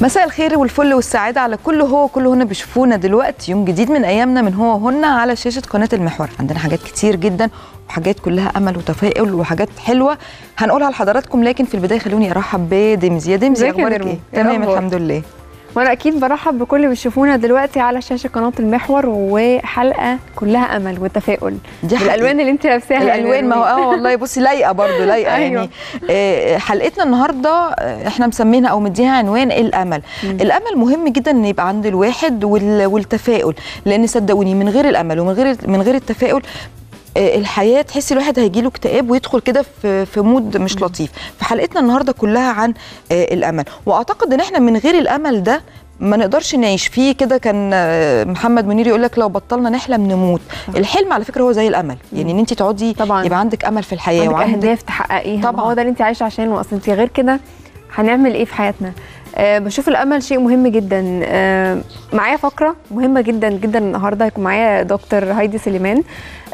مساء الخير والفل والسعادة على كل هو وكل هنا بيشوفونا دلوقتي يوم جديد من أيامنا من هو وهنا على شاشة قناة المحور عندنا حاجات كتير جدا وحاجات كلها أمل وتفاؤل وحاجات حلوة هنقولها لحضراتكم لكن في البداية خلوني أرحب بدمزي يا دمزي ازيك يا أخبارك نرمو؟ إيه؟ إيه تمام الأخبار؟ الحمد لله وانا اكيد برحب بكل اللي بيشوفونا دلوقتي على شاشه قناه المحور وحلقه كلها امل وتفاؤل دي حقيقة. الالوان اللي انت لابساها يا الالوان ما هو نرمين. اه والله بصي لايقه برضه لايقه أيوة. يعني آه، حلقتنا النهارده آه، احنا مسمينها او مديها عنوان الامل الامل مهم جدا ان يبقى عند الواحد وال- والتفاؤل لان صدقوني من غير الامل ومن غير من غير التفاؤل آه، الحياه تحسي الواحد هيجي له اكتئاب ويدخل كده في في مود مش لطيف فحلقتنا النهارده كلها عن آه، الامل واعتقد ان احنا من غير الامل ده ما نقدرش نعيش فيه كده كان آه، محمد منير يقول لك لو بطلنا نحلم نموت الحلم على فكره هو زي الامل يعني ان انت تقعدي طبعا. يبقى عندك امل في الحياه عندك وعندك اهداف تحققيها طبعاً. طبعا هو ده اللي انت عايشه عشانه اصل انت غير كده هنعمل ايه في حياتنا أه بشوف الامل شيء مهم جدا أه معايا فقره مهمه جدا جدا النهارده هيكون معايا دكتور هايدي سليمان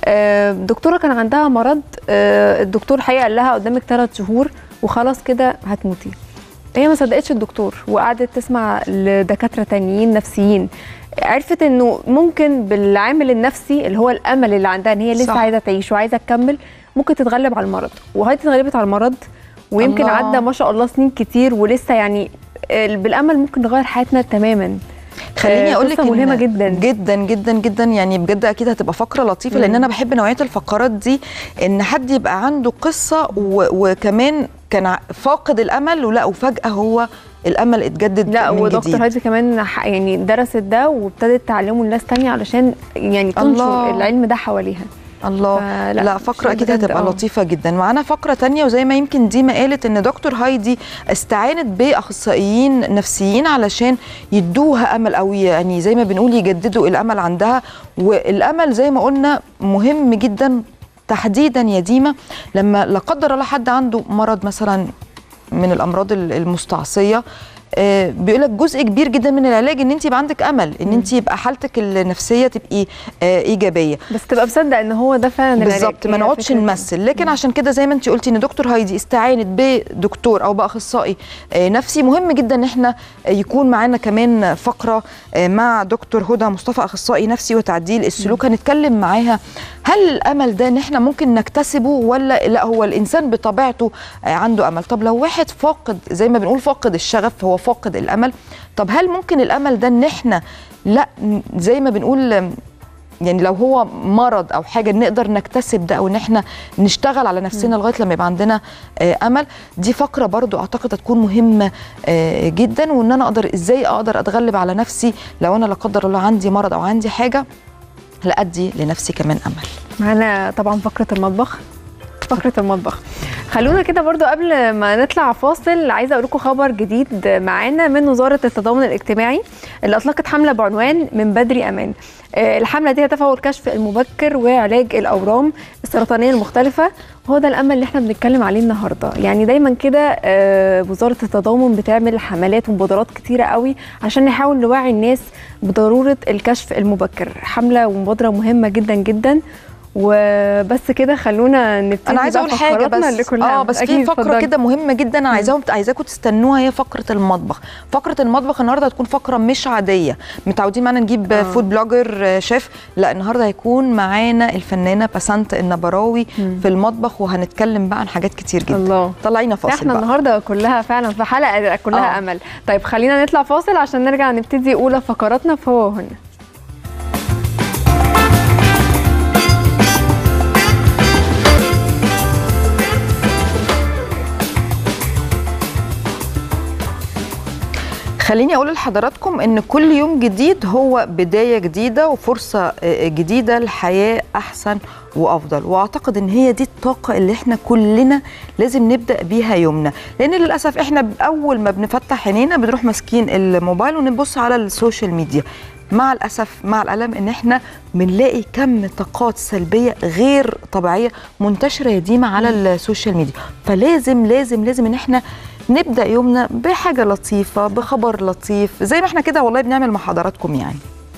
أه دكتوره كان عندها مرض أه الدكتور الحقيقه قال لها قدامك ثلاث شهور وخلاص كده هتموتي هي ما صدقتش الدكتور وقعدت تسمع لدكاتره تانيين نفسيين عرفت انه ممكن بالعامل النفسي اللي هو الامل اللي عندها ان هي لسه صح. عايزه تعيش وعايزه تكمل ممكن تتغلب على المرض وهايدي اتغلبت على المرض ويمكن الله. عدى ما شاء الله سنين كتير ولسه يعني ال- بالامل ممكن نغير حياتنا تماما خليني آه، اقول لك قصة ملهمة جدا. جدا جدا جدا يعني بجد اكيد هتبقى فقره لطيفه لان مم. انا بحب نوعيه الفقرات دي ان حد يبقى عنده قصه و... وكمان كان ع- فاقد الامل ولا وفجاه هو الامل اتجدد لا من ودكتور جديد هايدي كمان ح- يعني درست ده وابتدت تعلمه لناس تانية علشان يعني تنشر الله. العلم ده حواليها الله فلا، لا, لا فقره شيء اكيد بجد هتبقى آه. لطيفه جدا معانا فقره تانية وزي ما يمكن ديما قالت ان دكتور هايدي استعانت باخصائيين نفسيين علشان يدوها امل او يعني زي ما بنقول يجددوا الامل عندها والامل زي ما قلنا مهم جدا تحديدا يا ديما لما لا قدر الله حد عنده مرض مثلا من الامراض ال- المستعصيه آه، بيقول لك جزء كبير جدا من العلاج ان انت يبقى عندك امل ان انت يبقى حالتك النفسيه تبقي آه، ايجابيه بس تبقى مصدق ان هو ده فعلا العلاج. بالظبط ما هي نقعدش فكرة نمثل لكن عشان كده زي ما انت قلتي ان دكتور هايدي استعانت بدكتور او باخصائي آه، نفسي مهم جدا ان احنا آه، يكون معانا كمان فقره آه، مع دكتور هدى مصطفى اخصائي نفسي وتعديل السلوك هنتكلم معاها هل الامل ده ان احنا ممكن نكتسبه ولا لا هو الانسان بطبيعته آه، عنده امل طب لو واحد فاقد زي ما بنقول فاقد الشغف هو فاقد الامل طب هل ممكن الامل ده ان احنا لا ن- زي ما بنقول آم، يعني لو هو مرض او حاجه نقدر نكتسب ده او ان احنا نشتغل على نفسنا لغايه لما يبقى عندنا آه، امل دي فقره برضو اعتقد هتكون مهمه آه، جدا وان انا اقدر ازاي اقدر اتغلب على نفسي لو انا لا قدر الله عندي مرض او عندي حاجه لا ادي لنفسي كمان امل معانا طبعا فقرة المطبخ فقرة المطبخ خلونا كده برضو قبل ما نطلع فاصل عايزة أقول لكم خبر جديد معانا من وزارة التضامن الاجتماعي اللي أطلقت حملة بعنوان من بدري أمان آه، الحملة دي هدفها هو الكشف المبكر وعلاج الأورام السرطانية المختلفة وهو ده الأمل اللي احنا بنتكلم عليه النهاردة يعني دايما كده آه، وزارة التضامن بتعمل حملات ومبادرات كتيرة قوي عشان نحاول نوعي الناس بضرورة الكشف المبكر حملة ومبادرة مهمة جدا جدا وبس كده خلونا نبتدي انا عايزه بقى اقول حاجه فقراتنا اللي بس كلها اه بس في أكيد، فقره اتفضلي. كده مهمه جدا انا عايزاهم عايزاكم تستنوها هي فقره المطبخ فقره المطبخ النهارده هتكون فقره مش عاديه متعودين معانا نجيب آه. فود بلوجر آه، شيف لا النهارده هيكون معانا الفنانه بسنت النبراوي مم. في المطبخ وهنتكلم بقى عن حاجات كتير جدا الله طلعينا فاصل احنا بقى النهارده كلها فعلا في حلقه كلها آه. امل طيب خلينا نطلع فاصل عشان نرجع نبتدي اولى فقراتنا في هو هنا خليني اقول لحضراتكم ان كل يوم جديد هو بدايه جديده وفرصه آه، جديده لحياه احسن وافضل واعتقد ان هي دي الطاقه اللي احنا كلنا لازم نبدا بيها يومنا لان للاسف احنا اول ما بنفتح عينينا بنروح ماسكين الموبايل ونبص على السوشيال ميديا مع الاسف مع الالم ان احنا بنلاقي كم طاقات سلبيه غير طبيعيه منتشره يا ديما على السوشيال ميديا فلازم لازم لازم ان احنا نبدا يومنا بحاجه لطيفه بخبر لطيف زي ما احنا كده والله بنعمل مع حضراتكم يعني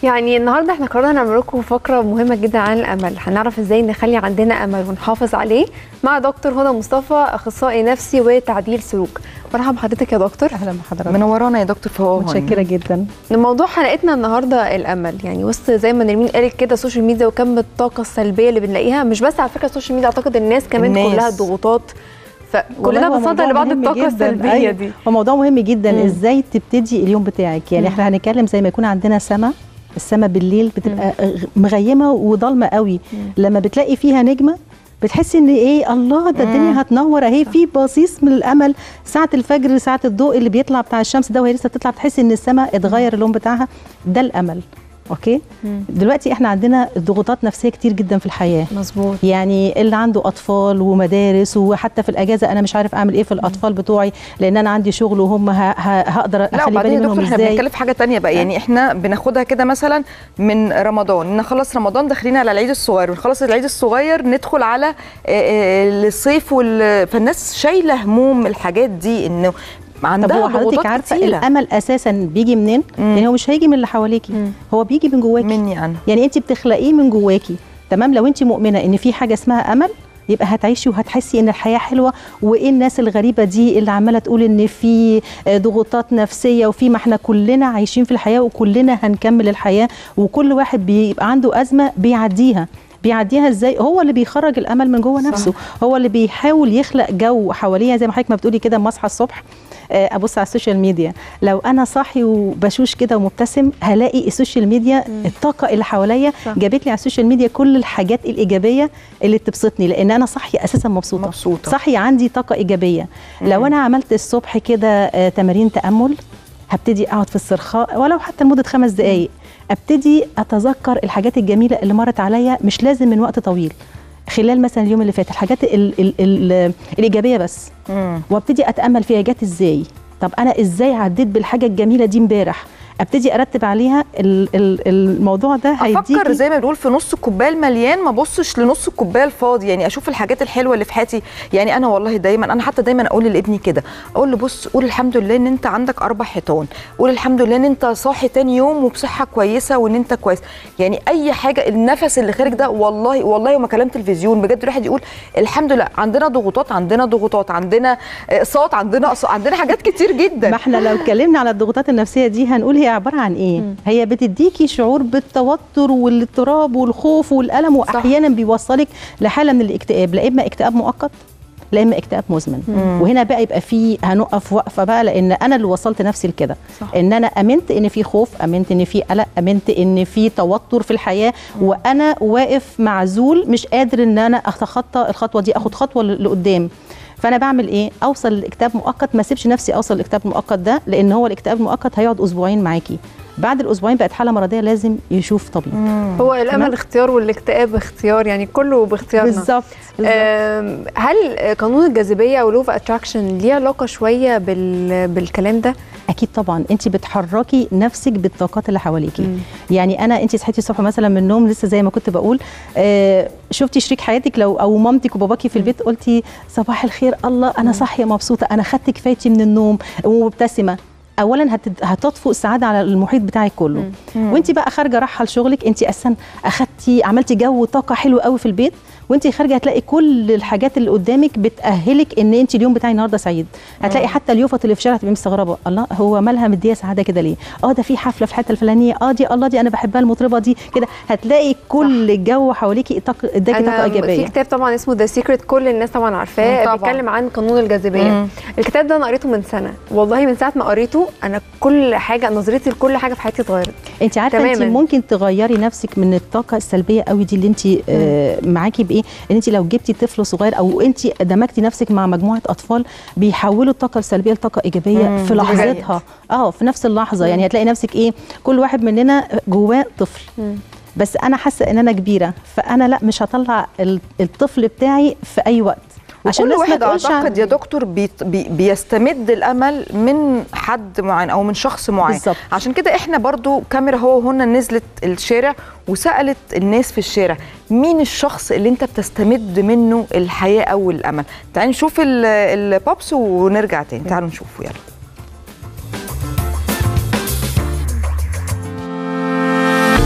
يعني النهارده احنا قررنا نعمل لكم فقره مهمه جدا عن الامل هنعرف ازاي نخلي عندنا امل ونحافظ عليه مع دكتور هدى مصطفى اخصائي نفسي وتعديل سلوك مرحبا بحضرتك يا دكتور اهلا بحضرتك منورانا يا دكتور فهو متشكره جدا موضوع حلقتنا النهارده الامل يعني وسط زي ما نرمين قالت كده السوشيال ميديا وكم الطاقه السلبيه اللي بنلاقيها مش بس على فكره السوشيال ميديا اعتقد الناس كمان الناس. كلها ضغوطات فكلنا والله هو بنصدر موضوع لبعض مهم الطاقه جداً. السلبيه أيوة. دي هو موضوع مهم جدا مم. ازاي تبتدي اليوم بتاعك يعني مم. احنا هنتكلم زي ما يكون عندنا سما السما بالليل بتبقى مغيمه وضلمه قوي لما بتلاقي فيها نجمه بتحسي ان ايه الله ده مم. الدنيا هتنور اهي في بصيص من الامل ساعه الفجر ساعه الضوء اللي بيطلع بتاع الشمس ده وهي لسه بتطلع بتحسي ان السما اتغير اللون بتاعها ده الامل اوكي مم. دلوقتي احنا عندنا ضغوطات نفسيه كتير جدا في الحياه مظبوط يعني اللي عنده اطفال ومدارس وحتى في الاجازه انا مش عارف اعمل ايه في الاطفال بتوعي لان انا عندي شغل وهم ه- ه- هقدر لا اخلي بالي وبعدين يا منهم دكتور احنا ازاي بنتكلم في حاجه تانية بقى يعني احنا بناخدها كده مثلا من رمضان نخلص رمضان داخلين على العيد الصغير ونخلص العيد الصغير ندخل على آه، آه، الصيف وال... فالناس شايله هموم الحاجات دي انه طب عندها هو حضرتك ضغوطات عارفه كتيرة. الامل اساسا بيجي منين؟ مم. يعني هو مش هيجي من اللي حواليكي مم. هو بيجي من جواكي مني انا يعني انت بتخلقيه من جواكي تمام لو انت مؤمنه ان في حاجه اسمها امل يبقى هتعيشي وهتحسي ان الحياه حلوه وايه الناس الغريبه دي اللي عماله تقول ان في آه، ضغوطات نفسيه وفي ما احنا كلنا عايشين في الحياه وكلنا هنكمل الحياه وكل واحد بيبقى عنده ازمه بيعديها بيعديها ازاي هو اللي بيخرج الامل من جوه نفسه هو اللي بيحاول يخلق جو حواليه زي ما حضرتك ما بتقولي كده اما اصحى الصبح آه، ابص على السوشيال ميديا لو انا صاحي وبشوش كده ومبتسم هلاقي السوشيال ميديا الطاقه اللي حواليا صح. جابت لي على السوشيال ميديا كل الحاجات الايجابيه اللي بتبسطني لان انا صاحيه اساسا مبسوطه مبسوطة. صاحيه عندي طاقه ايجابيه لو انا عملت الصبح كده آه، تمارين تامل هبتدي اقعد في الاسترخاء ولو حتى لمده خمس دقائق ابتدي اتذكر الحاجات الجميله اللي مرت عليا مش لازم من وقت طويل خلال مثلا اليوم اللي فات الحاجات ال ال ال الايجابيه بس مم. وابتدي اتامل فيها جت ازاي طب انا ازاي عديت بالحاجه الجميله دي امبارح ابتدي ارتب عليها ال ال الموضوع ده افكر هيديكي زي ما بنقول في نص الكوبايه المليان ما ابصش لنص الكوبايه الفاضي يعني اشوف الحاجات الحلوه اللي في حياتي يعني انا والله دايما انا حتى دايما اقول لابني كده اقول له بص قول الحمد لله ان انت عندك اربع حيطان قول الحمد لله ان انت صاحي تاني يوم وبصحه كويسه وان انت كويس يعني اي حاجه النفس اللي خارج ده والله والله وما كلام تلفزيون بجد الواحد يقول الحمد لله عندنا ضغوطات عندنا ضغوطات عندنا اقساط عندنا اقساط عندنا حاجات كتير جدا ما احنا لو اتكلمنا على الضغوطات النفسيه دي هنقول هي عباره عن ايه هي بتديكي شعور بالتوتر والاضطراب والخوف والالم واحيانا بيوصلك لحاله من الاكتئاب لا اما اكتئاب مؤقت لا اما اكتئاب مزمن وهنا بقى يبقى في هنقف وقفه بقى لان انا اللي وصلت نفسي لكده صح. ان انا امنت ان في خوف امنت ان في قلق امنت ان في توتر في الحياه وانا واقف معزول مش قادر ان انا اتخطى الخطوه دي اخد خطوه لقدام فانا بعمل ايه اوصل لاكتئاب مؤقت ما اسيبش نفسي اوصل للاكتئاب المؤقت ده لان هو الاكتئاب المؤقت هيقعد اسبوعين معاكي بعد الاسبوعين بقت حاله مرضيه لازم يشوف طبيب هو الامل تمام. اختيار والاكتئاب اختيار يعني كله باختيارنا بالظبط بالظبط. آم، هل قانون الجاذبيه او لوف اتراكشن ليه علاقه شويه بال... بالكلام ده اكيد طبعا انت بتحركي نفسك بالطاقات اللي حواليكي مم. يعني انا انت صحيتي الصبح مثلا من النوم لسه زي ما كنت بقول آه شفتي شريك حياتك لو او مامتك وباباكي في البيت قلتي صباح الخير الله انا صاحيه مبسوطه انا خدت كفايتي من النوم ومبتسمه اولا هت- هتطفئ السعاده على المحيط بتاعك كله وانت بقى خارجه رايحه لشغلك انت اساسا اخدتي عملتي جو طاقه حلوه قوي في البيت وانت خارجه هتلاقي كل الحاجات اللي قدامك بتاهلك ان انت اليوم بتاعي النهارده سعيد هتلاقي حتى اليوفط اللي في الشارع تبقي مستغربه الله هو مالها مديه سعاده كده ليه اه ده في حفله في الحته الفلانيه اه دي الله دي انا بحبها المطربه دي كده هتلاقي كل الجو حواليكي طاقه اداكي طاقه في ايجابيه كتاب طبعا اسمه ذا سيكريت كل الناس طبعا عارفاه مم، طبعاً. بيتكلم عن قانون الجاذبيه مم. الكتاب ده انا قريته من سنه والله من ساعه ما قريته انا كل حاجه نظرتي لكل حاجه في حياتي اتغيرت انت عارفه انت تماماً. ممكن تغيري نفسك من الطاقه السلبيه قوي دي اللي انت آه معاكي بايه ان انت لو جبتي طفل صغير او انت دمجتي نفسك مع مجموعه اطفال بيحولوا الطاقه السلبيه لطاقه ايجابيه مم، في دي لحظتها اه في نفس اللحظه يعني هتلاقي نفسك ايه كل واحد مننا جواه طفل مم. بس انا حاسه ان انا كبيره فانا لا مش هطلع ال- الطفل بتاعي في اي وقت عشان كل الناس ما واحد تقولش عن- اعتقد يا دكتور بيت بي بيستمد الامل من حد معين او من شخص معين بالظبط. عشان كده احنا برضو كاميرا هو هنا نزلت الشارع وسالت الناس في الشارع مين الشخص اللي انت بتستمد منه الحياه او الامل تعالوا نشوف ال- البوبس ونرجع تاني تعالوا نشوفه يلا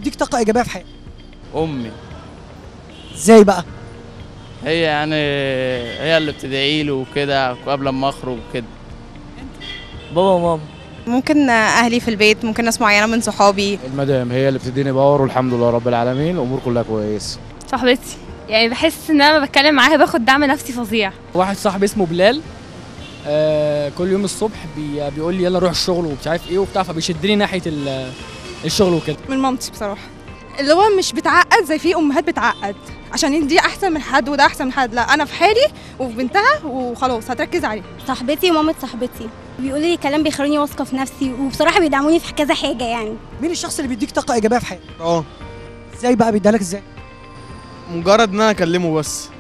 بتديك طاقه ايجابيه في حياتك امي ازاي بقى هي يعني هي اللي بتدعي له وكده قبل ما اخرج وكده بابا وماما ممكن اهلي في البيت ممكن ناس معينه من صحابي المدام هي اللي بتديني باور والحمد لله رب العالمين الامور كلها كويسه صاحبتي يعني بحس ان انا لما بتكلم معاها باخد دعم نفسي فظيع واحد صاحبي اسمه بلال آه كل يوم الصبح بي بيقول لي يلا روح الشغل ومش عارف ايه وبتاع فبيشدني ناحيه ال- الشغل وكده من مامتي بصراحه اللي هو مش بتعقد زي في امهات بتعقد عشان دي احسن من حد وده احسن من حد لا انا في حالي وفي بنتها وخلاص هتركز عليه صاحبتي ومامة صاحبتي بيقولوا لي كلام بيخلوني واثقه في نفسي وبصراحه بيدعموني في كذا حاجه يعني مين الشخص اللي بيديك طاقه ايجابيه في حياتك اه ازاي بقى بيديها لك ازاي مجرد ان انا اكلمه بس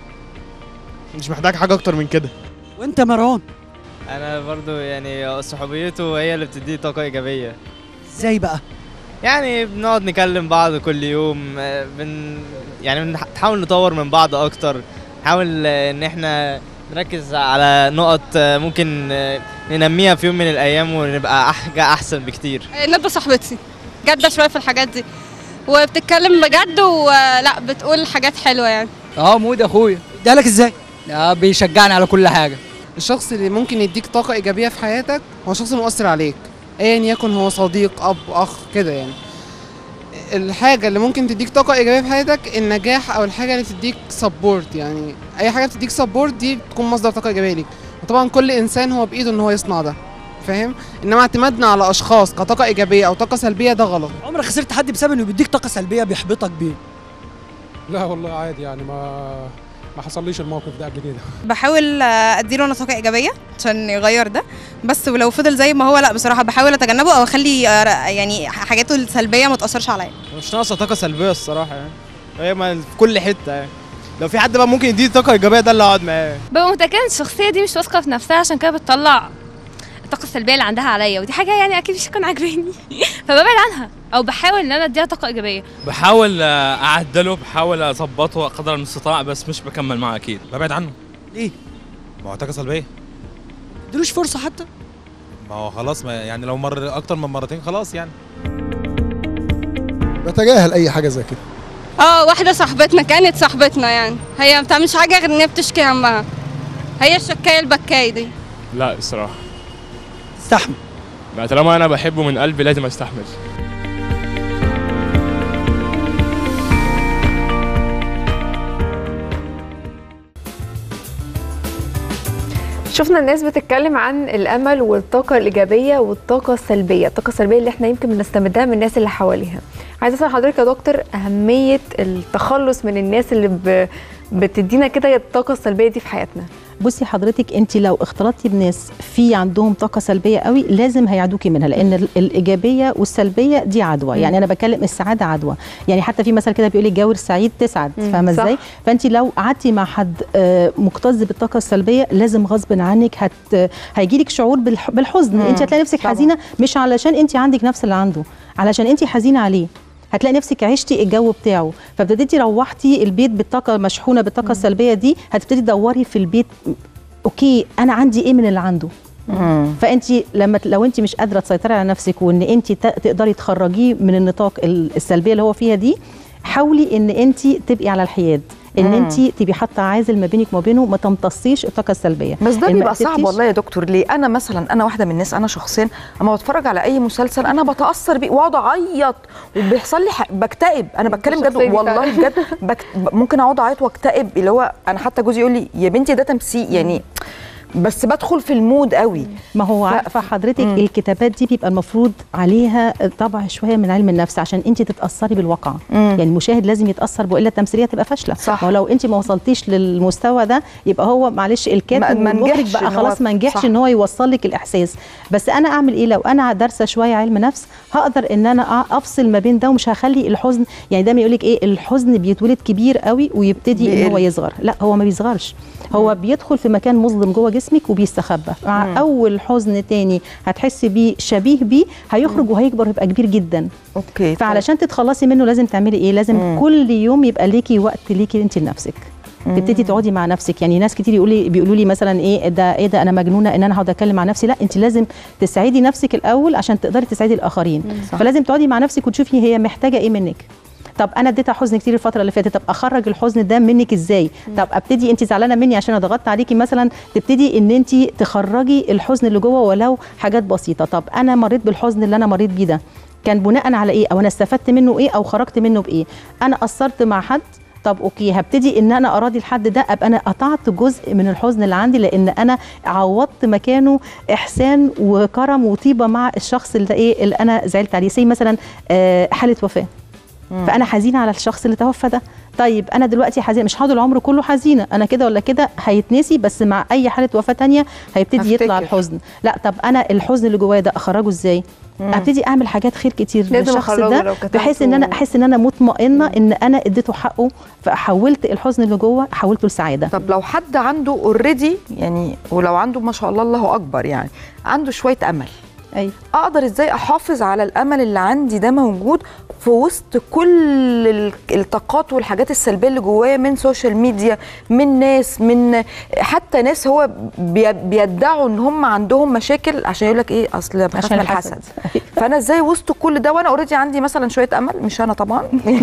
مش محتاج حاجه اكتر من كده وانت يا مروان انا برضو يعني صحوبيته هي اللي بتدي طاقه ايجابيه ازاي بقى يعني بنقعد نكلم بعض كل يوم آه، بن يعني بنحاول نطور من بعض اكتر نحاول آه، ان احنا نركز على نقط آه، ممكن آه، ننميها في يوم من الايام ونبقى حاجه احسن بكتير ندى صاحبتي جاده شويه في الحاجات دي وبتتكلم بجد ولا بتقول حاجات حلوه يعني اه مود اخويا بيديها لك ازاي آه بيشجعني على كل حاجه الشخص اللي ممكن يديك طاقه ايجابيه في حياتك هو شخص مؤثر عليك ايا يكن هو صديق اب اخ كده يعني الحاجه اللي ممكن تديك طاقه ايجابيه في حياتك النجاح او الحاجه اللي تديك سبورت يعني اي حاجه بتديك سبورت دي بتكون مصدر طاقه ايجابيه ليك وطبعا كل انسان هو بايده ان هو يصنع ده فاهم انما اعتمادنا على اشخاص كطاقه ايجابيه او طاقه سلبيه ده غلط عمرك خسرت حد بسبب انه بيديك طاقه سلبيه بيحبطك بيه لا والله عادي يعني ما ما حصليش الموقف ده قبل كده بحاول آه، اديله انا طاقه ايجابيه عشان يغير ده بس ولو فضل زي ما هو لا بصراحه بحاول اتجنبه او اخلي آه، يعني حاجاته السلبيه ما تاثرش عليا مش ناقصه طاقه سلبيه الصراحه يعني هي ما- في كل حته يعني لو في حد بقى ممكن يديني طاقه ايجابيه ده اللي اقعد معاه ببقى متأكدة ان الشخصية دي مش واثقة في نفسها عشان كده بتطلع الطاقة السلبية اللي عندها عليا ودي حاجة يعني أكيد مش هتكون عاجباني فببعد عنها أو بحاول إن أنا أديها طاقة إيجابية بحاول آه، اعدله بحاول اظبطه قدر المستطاع بس مش بكمل معه اكيد ببعد عنه ليه ما هو طاقه سلبيه اديلوش فرصه حتى ما هو خلاص ما يعني لو مر اكتر من مرتين خلاص يعني بتجاهل اي حاجه زي كده اه واحده صاحبتنا كانت صاحبتنا يعني هي ما بتعملش حاجه غير ان هي بتشكي همها هي الشكايه البكايه دي لا الصراحه استحمل ما طالما انا بحبه من قلبي لازم استحمل شفنا الناس بتتكلم عن الامل والطاقه الايجابيه والطاقه السلبيه الطاقه السلبيه اللي احنا يمكن بنستمدها من الناس اللي حواليها عايزه اسال حضرتك يا دكتور اهميه التخلص من الناس اللي ب... بتدينا كده الطاقه السلبيه دي في حياتنا بصي حضرتك انت لو اختلطتي بناس في عندهم طاقه سلبيه قوي لازم هيعدوكي منها لان ال- الايجابيه والسلبيه دي عدوى مم. يعني انا بتكلم السعاده عدوى يعني حتى في مثل كده بيقول لك جاور سعيد تسعد مم، فاهمه صح. ازاي فانت لو قعدتي مع حد آه، مكتظ بالطاقه السلبيه لازم غصب عنك هت هيجي لك شعور بالح- بالحزن مم، انت هتلاقي نفسك طبعا. حزينه مش علشان انت عندك نفس اللي عنده علشان انت حزينه عليه هتلاقي نفسك عشتي الجو بتاعه فابتديتي روحتي البيت بالطاقه مشحونه بالطاقه السلبيه دي هتبتدي تدوري في البيت اوكي انا عندي ايه من اللي عنده فانت لما لو انت مش قادره تسيطري على نفسك وان انت ت- تقدري تخرجيه من النطاق ال- السلبيه اللي هو فيها دي حاولي ان انت تبقي على الحياد ان مم. انت تبقي حاطه عازل ما بينك وما بينه ما تمتصيش الطاقه السلبيه بس ده إن ما بيبقى صعب قدرتيش- والله يا دكتور ليه انا مثلا انا واحده من الناس انا شخصيا اما بتفرج على اي مسلسل انا بتاثر بيه واقعد اعيط وبيحصل لي ح- بكتئب انا بتكلم جد الشخصية دي والله فعلا. بجد بك... ممكن اقعد اعيط واكتئب اللي هو انا حتى جوزي يقول لي يا بنتي ده تمثيل يعني بس بدخل في المود قوي ما هو عارفه حضرتك مم. الكتابات دي بيبقى المفروض عليها طبع شويه من علم النفس عشان انت تتاثري بالواقع مم. يعني المشاهد لازم يتاثر والا التمثيليه تبقى فاشله صح. ولو انت ما وصلتيش للمستوى ده يبقى هو معلش الكاتب ما- ما والمخرج نجحش بقى إن هو- خلاص ما نجحش صح. ان هو يوصل لك الاحساس بس انا اعمل ايه لو انا دارسه شويه علم نفس هقدر ان انا أ- افصل ما بين ده ومش هخلي الحزن يعني دايما يقول لك ايه الحزن بيتولد كبير قوي ويبتدي ان هو بيقل. يصغر لا هو ما بيصغرش هو بيدخل في مكان مظلم جوه جسمك وبيستخبى مع مم. اول حزن تاني هتحسي بيه شبيه بيه هيخرج وهيكبر ويبقى كبير جدا اوكي فعلشان تتخلصي منه لازم تعملي ايه لازم مم. كل يوم يبقى ليكي وقت ليكي انت لنفسك مم. تبتدي تقعدي مع نفسك يعني ناس كتير يقول لي بيقولوا لي مثلا ايه ده ايه ده انا مجنونه ان انا هقعد اتكلم مع نفسي لا انت لازم تسعدي نفسك الاول عشان تقدري تسعدي الاخرين صح. فلازم تقعدي مع نفسك وتشوفي هي محتاجه ايه منك طب انا اديتها حزن كتير الفتره اللي فاتت طب اخرج الحزن ده منك ازاي طب ابتدي انت زعلانه مني عشان انا ضغطت عليكي مثلا تبتدي ان انت تخرجي الحزن اللي جوه ولو حاجات بسيطه طب انا مريت بالحزن اللي انا مريت بيه ده كان بناء على ايه او انا استفدت منه ايه او خرجت منه بايه انا قصرت مع حد طب اوكي هبتدي ان انا اراضي الحد ده ابقى انا قطعت جزء من الحزن اللي عندي لان انا عوضت مكانه احسان وكرم وطيبه مع الشخص اللي ايه اللي انا زعلت عليه زي مثلا آه، حاله وفاه فانا حزينه على الشخص اللي توفى ده طيب انا دلوقتي حزينه مش هقعد العمر كله حزينه انا كده ولا كده هيتنسي بس مع اي حاله وفاه تانية هيبتدي يطلع هفتكر. الحزن لا طب انا الحزن اللي جوايا ده اخرجه ازاي ابتدي اعمل حاجات خير كتير لازم للشخص أخرجه ده لو كتبته. بحيث ان انا احس ان انا مطمئنه ان انا اديته حقه فحولت الحزن اللي جوه حولته لسعاده طب لو حد عنده اوريدي يعني ولو عنده ما شاء الله الله اكبر يعني عنده شويه امل ايوه اقدر ازاي احافظ على الامل اللي عندي ده موجود في وسط كل ال- الطاقات والحاجات السلبيه اللي جوايا من سوشيال ميديا من ناس من حتى ناس هو بي- بيدعوا ان هم عندهم مشاكل عشان يقول لك ايه اصل بخاف عشان من الحسد. الحسد فانا ازاي وسط كل ده وانا اوريدي عندي مثلا شويه امل مش انا طبعا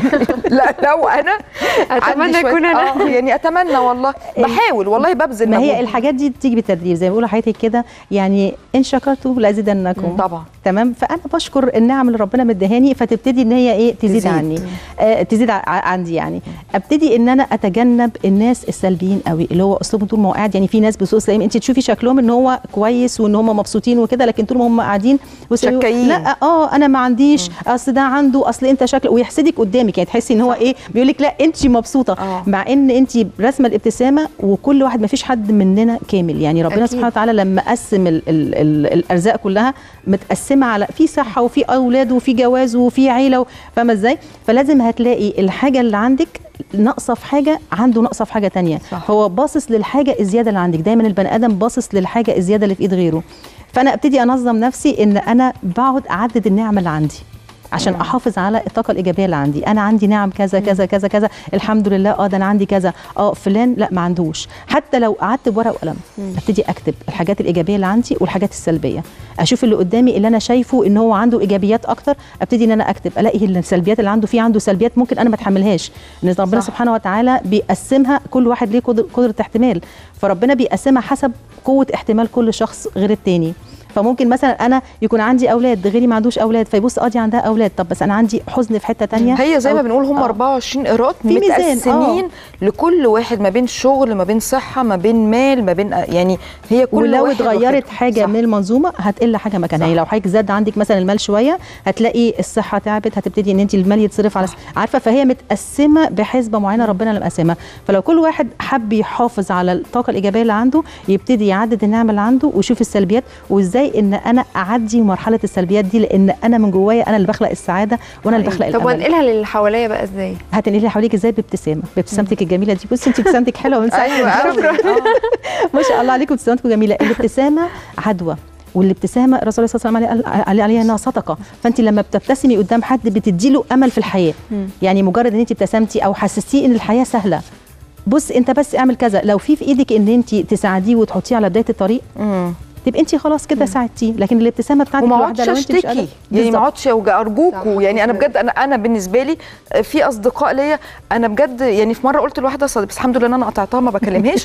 لا لو انا أتمنى عندي شوية- أكون أنا. آه يعني اتمنى والله بحاول والله ببذل ما هي مجهود. الحاجات دي بتيجي بالتدريب زي ما بيقولوا حياتك كده يعني ان شكرتوا لازيدنكم طبعا تمام فانا بشكر النعم اللي ربنا مديهاني فتبتدي ان هي ايه تزيد, تزيد. عني آه تزيد ع- عندي يعني ابتدي ان انا اتجنب الناس السلبيين قوي اللي هو اسلوبهم طول ما هو قاعد يعني في ناس بسوء سلام انت تشوفي شكلهم ان هو كويس وان هم مبسوطين وكده لكن طول ما هم قاعدين وسلام- شكايين. لا اه انا ما عنديش اصل ده عنده اصل انت شكل ويحسدك قدامك يعني تحسي ان هو ايه بيقول لك لا انت مبسوطه آه. مع ان انت رسمه الابتسامه وكل واحد ما فيش حد مننا كامل يعني ربنا أكيد. سبحانه وتعالى لما قسم ال ال ال الارزاق كلها متقسمه على في صحه وفي اولاد وفي جواز وفي عيله فاهمه ازاي فلازم هتلاقي الحاجه اللي عندك ناقصه في حاجه عنده ناقصه في حاجه تانية صح. هو باصص للحاجه الزياده اللي عندك دايما البني ادم باصص للحاجه الزياده اللي في ايد غيره فانا ابتدي انظم نفسي ان انا بقعد اعدد النعم اللي عندي عشان احافظ على الطاقه الايجابيه اللي عندي انا عندي نعم كذا كذا كذا كذا الحمد لله اه ده انا عندي كذا اه فلان لا ما عندوش حتى لو قعدت بورقه وقلم ابتدي اكتب الحاجات الايجابيه اللي عندي والحاجات السلبيه اشوف اللي قدامي اللي انا شايفه ان هو عنده ايجابيات اكتر ابتدي ان انا اكتب الاقي السلبيات اللي عنده في عنده سلبيات ممكن انا ما اتحملهاش ان ربنا صح. سبحانه وتعالى بيقسمها كل واحد ليه قدر- قدره احتمال فربنا بيقسمها حسب قوه احتمال كل شخص غير التاني فممكن مثلا انا يكون عندي اولاد غيري ما عندوش اولاد فيبص اه دي عندها اولاد طب بس انا عندي حزن في حته تانية هي زي أو- ما بنقول هم آه. 24 قيراط في ميزان، متقسمين لكل واحد ما بين شغل ما بين صحه ما بين مال ما بين يعني هي كل ولو واحد اتغيرت وخطته. حاجه صح. من المنظومه هتقل حاجه مكانها يعني لو حضرتك زاد عندك مثلا المال شويه هتلاقي الصحه تعبت هتبتدي ان انت المال يتصرف على عارفه فهي متقسمه بحسبه معينه ربنا اللي مقسمها فلو كل واحد حب يحافظ على الطاقه الايجابيه اللي عنده يبتدي يعدد النعم اللي عنده ويشوف السلبيات وازاي ان انا اعدي مرحله السلبيات دي لان انا من جوايا انا اللي بخلق السعاده وانا اللي بخلق طب الامل وانقلها للي حواليا بقى ازاي؟ هتنقلي حواليك ازاي بابتسامه بابتسامتك الجميله دي بصي انت ابتسامتك حلوه من ساعه ايوه ما قوي آه. ما شاء الله عليكم ابتسامتكم جميله الابتسامه عدوى والابتسامه الرسول صلى الله عليه وسلم قال قال عليها انها صدقه فانت لما بتبتسمي قدام حد بتدي له امل في الحياه يعني مجرد ان انت ابتسمتي او حسستيه ان الحياه سهله بص انت بس اعمل كذا لو في في ايدك ان انت تساعديه وتحطيه على بدايه الطريق مم. تبقى انت خلاص كده ساعدتيه لكن الابتسامه بتاعتك وما لوحدها اقعدش لو انت مش اشتكي قادرة- يعني ما بالظبط. اقعدش اوجع ارجوكوا صح، يعني انا بالظبط. بجد انا انا بالنسبه لي في اصدقاء ليا انا بجد يعني في مره قلت لواحده صديق بس الحمد لله ان انا قطعتها ما بكلمهاش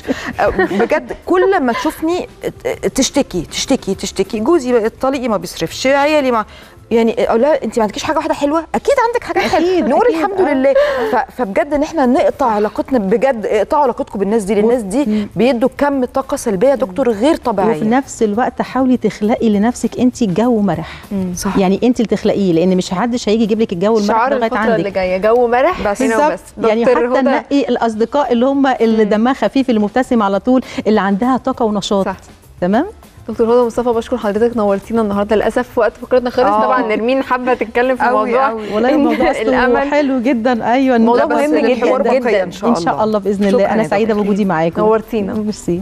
بجد كل ما تشوفني تشتكي تشتكي تشتكي جوزي طليقي ما بيصرفش عيالي ما يعني اقول لها انت ما عندكيش حاجه واحده حلوه اكيد عندك حاجات حلوه أكيد، نقول أكيد، الحمد آه. لله ف- فبجد ان احنا نقطع علاقتنا بجد اقطعوا علاقتكم بالناس دي لان الناس دي بيدوا كم طاقه سلبيه يا دكتور غير وفي طبيعيه نفس الوقت حاولي تخلقي لنفسك انت جو مرح صح يعني انت اللي تخلقيه لان مش حدش هيجي يجيب لك الجو المرح شعار ده لغايه الفترة عندك اللي جاية جو مرح بس. هنا بالظبط وبس يعني دكتور حتى هدى- نقي الاصدقاء اللي هم اللي دمها خفيف اللي مبتسم على طول اللي عندها طاقه ونشاط صح. تمام دكتور هدى مصطفى بشكر حضرتك نورتينا النهارده للاسف وقت فقرتنا خلص آه. طبعا نرمين حابه تتكلم في أوي، موضوع أوي. والله الموضوع أصله الامل حلو جدا ايوه موضوع لا، بس مهم الحوار جدا بقية جدا إن شاء ان شاء الله باذن شكراً الله يا انا دكتور. سعيده بوجودي معاكم نورتينا ميرسي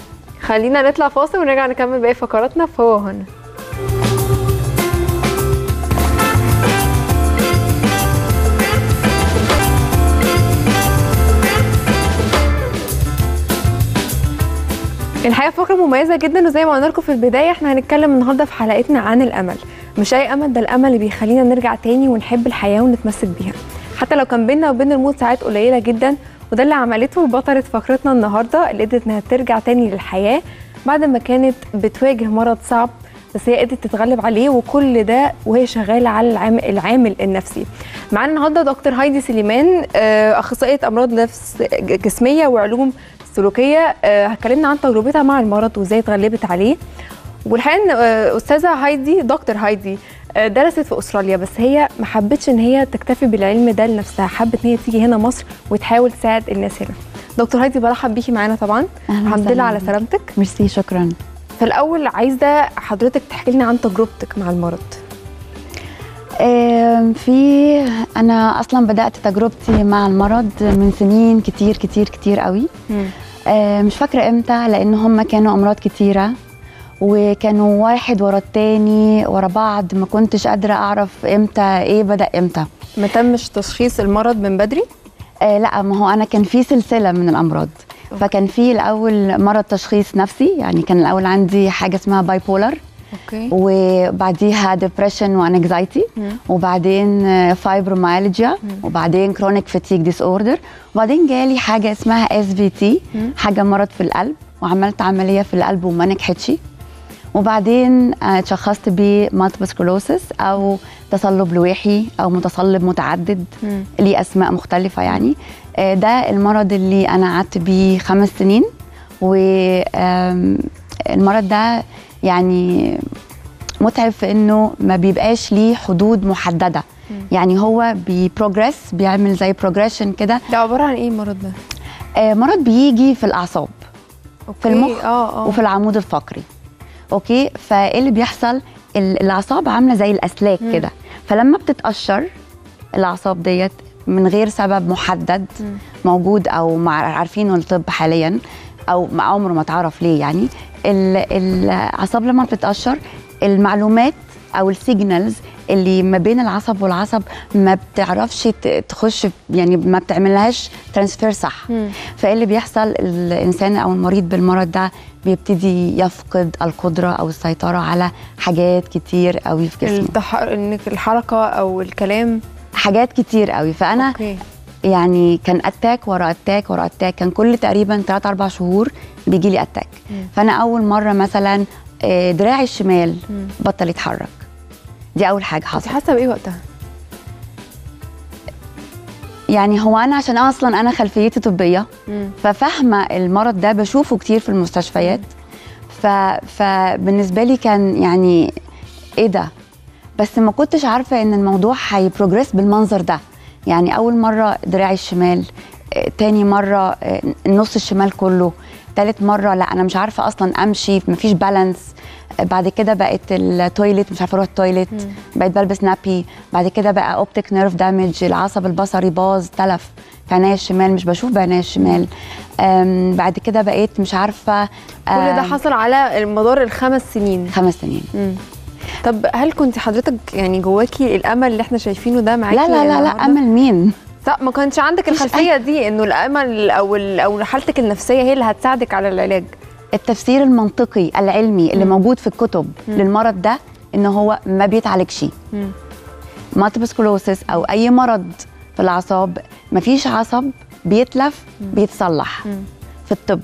خلينا نطلع فاصل ونرجع نكمل باقي فقراتنا فهو هنا الحقيقه فقره مميزه جدا وزي ما قلنا لكم في البدايه احنا هنتكلم النهارده في حلقتنا عن الامل مش اي امل ده الامل اللي بيخلينا نرجع تاني ونحب الحياه ونتمسك بيها حتى لو كان بينا وبين الموت ساعات قليله جدا وده اللي عملته بطلة فقرتنا النهارده اللي قدرت انها ترجع تاني للحياه بعد ما كانت بتواجه مرض صعب بس هي قدرت تتغلب عليه وكل ده وهي شغاله على العامل, العامل النفسي. معانا النهارده دكتور هايدي سليمان آه، اخصائيه امراض نفس جسميه وعلوم سلوكيه آه، هتكلمنا عن تجربتها مع المرض وازاي اتغلبت عليه. والحقيقه ان آه، استاذه هايدي دكتور هايدي آه، درست في استراليا بس هي ما حبتش ان هي تكتفي بالعلم ده لنفسها حبت ان هي تيجي هنا مصر وتحاول تساعد الناس هنا. دكتور هايدي برحب بيكي معانا طبعا الحمد لله وسهلا على بيك. سلامتك ميرسي شكرا فالاول عايزه حضرتك تحكي لنا عن تجربتك مع المرض آم، في انا اصلا بدات تجربتي مع المرض من سنين كتير كتير كتير قوي آه، مش فاكره امتى لان هم كانوا امراض كتيره وكانوا واحد ورا التاني ورا بعض ما كنتش قادره اعرف امتى ايه بدا امتى ما تمش تشخيص المرض من بدري آه لا ما هو انا كان في سلسله من الامراض فكان في الاول مرض تشخيص نفسي يعني كان الاول عندي حاجه اسمها باي بولر اوكي وبعديها ديبريشن وانكزايتي وبعدين فايبروميالجيا وبعدين كرونيك فاتيك ديس اوردر وبعدين جالي حاجه اسمها اس في تي حاجه مرض في القلب وعملت عمليه في القلب وما نجحتش وبعدين آه، اتشخصت بمالتيبل سكلوسس او تصلب لويحي او متصلب متعدد ليه اسماء مختلفه يعني آه، ده المرض اللي انا قعدت بيه خمس سنين والمرض ده يعني متعب في انه ما بيبقاش ليه حدود محدده يعني هو بيبروجريس بيعمل زي بروجريشن كده ده عباره عن ايه المرض ده آه مرض بيجي في الاعصاب في المخ اه اه وفي العمود الفقري اوكي فايه اللي بيحصل ال- الاعصاب عامله زي الاسلاك مم. كده فلما بتتقشر الاعصاب ديت من غير سبب محدد مم. موجود او مع عارفينه الطب حاليا او ما عمره ما اتعرف ليه يعني ال- الاعصاب لما بتتقشر المعلومات او السيجنالز اللي ما بين العصب والعصب ما بتعرفش ت- تخش يعني ما بتعملهاش ترانسفير صح فايه اللي بيحصل الانسان او المريض بالمرض ده بيبتدي يفقد القدره او السيطره على حاجات كتير قوي في جسمه التح... انك الحركه او الكلام حاجات كتير قوي فانا أوكي. يعني كان اتاك ورا اتاك ورا اتاك كان كل تقريبا 3 4 شهور بيجي لي اتاك مم. فانا اول مره مثلا آه، دراعي الشمال مم. بطل يتحرك دي اول حاجه انت حصلت حاسه بايه وقتها يعني هو انا عشان اصلا انا خلفيتي طبيه مم. ففاهمه المرض ده بشوفه كتير في المستشفيات ف... فبالنسبه لي كان يعني ايه ده بس ما كنتش عارفه ان الموضوع هيبروجريس بالمنظر ده يعني اول مره دراعي الشمال آه، تاني مره آه، النص الشمال كله تالت مره لا انا مش عارفه اصلا امشي مفيش بالانس آه، بعد كده بقت التويليت مش عارفه اروح التويليت بقيت بلبس نابي بعد كده بقى اوبتيك نيرف دامج العصب البصري باظ تلف في عينيا الشمال مش بشوف بعينيا الشمال آم، بعد كده بقيت مش عارفه كل ده حصل على مدار الخمس سنين خمس سنين مم. طب هل كنت حضرتك يعني جواكي الامل اللي احنا شايفينه ده معاكي لا لا لا لا النهاردة؟ امل مين لا ما كانش عندك الخلفيه دي انه الامل او ال- او حالتك النفسيه هي اللي هتساعدك على العلاج التفسير المنطقي العلمي اللي موجود في الكتب مم. للمرض ده ان هو ما بيتعالجش مم. مالتيبل سكلوسس او اي مرض في الاعصاب مفيش عصب بيتلف بيتصلح مم. في الطب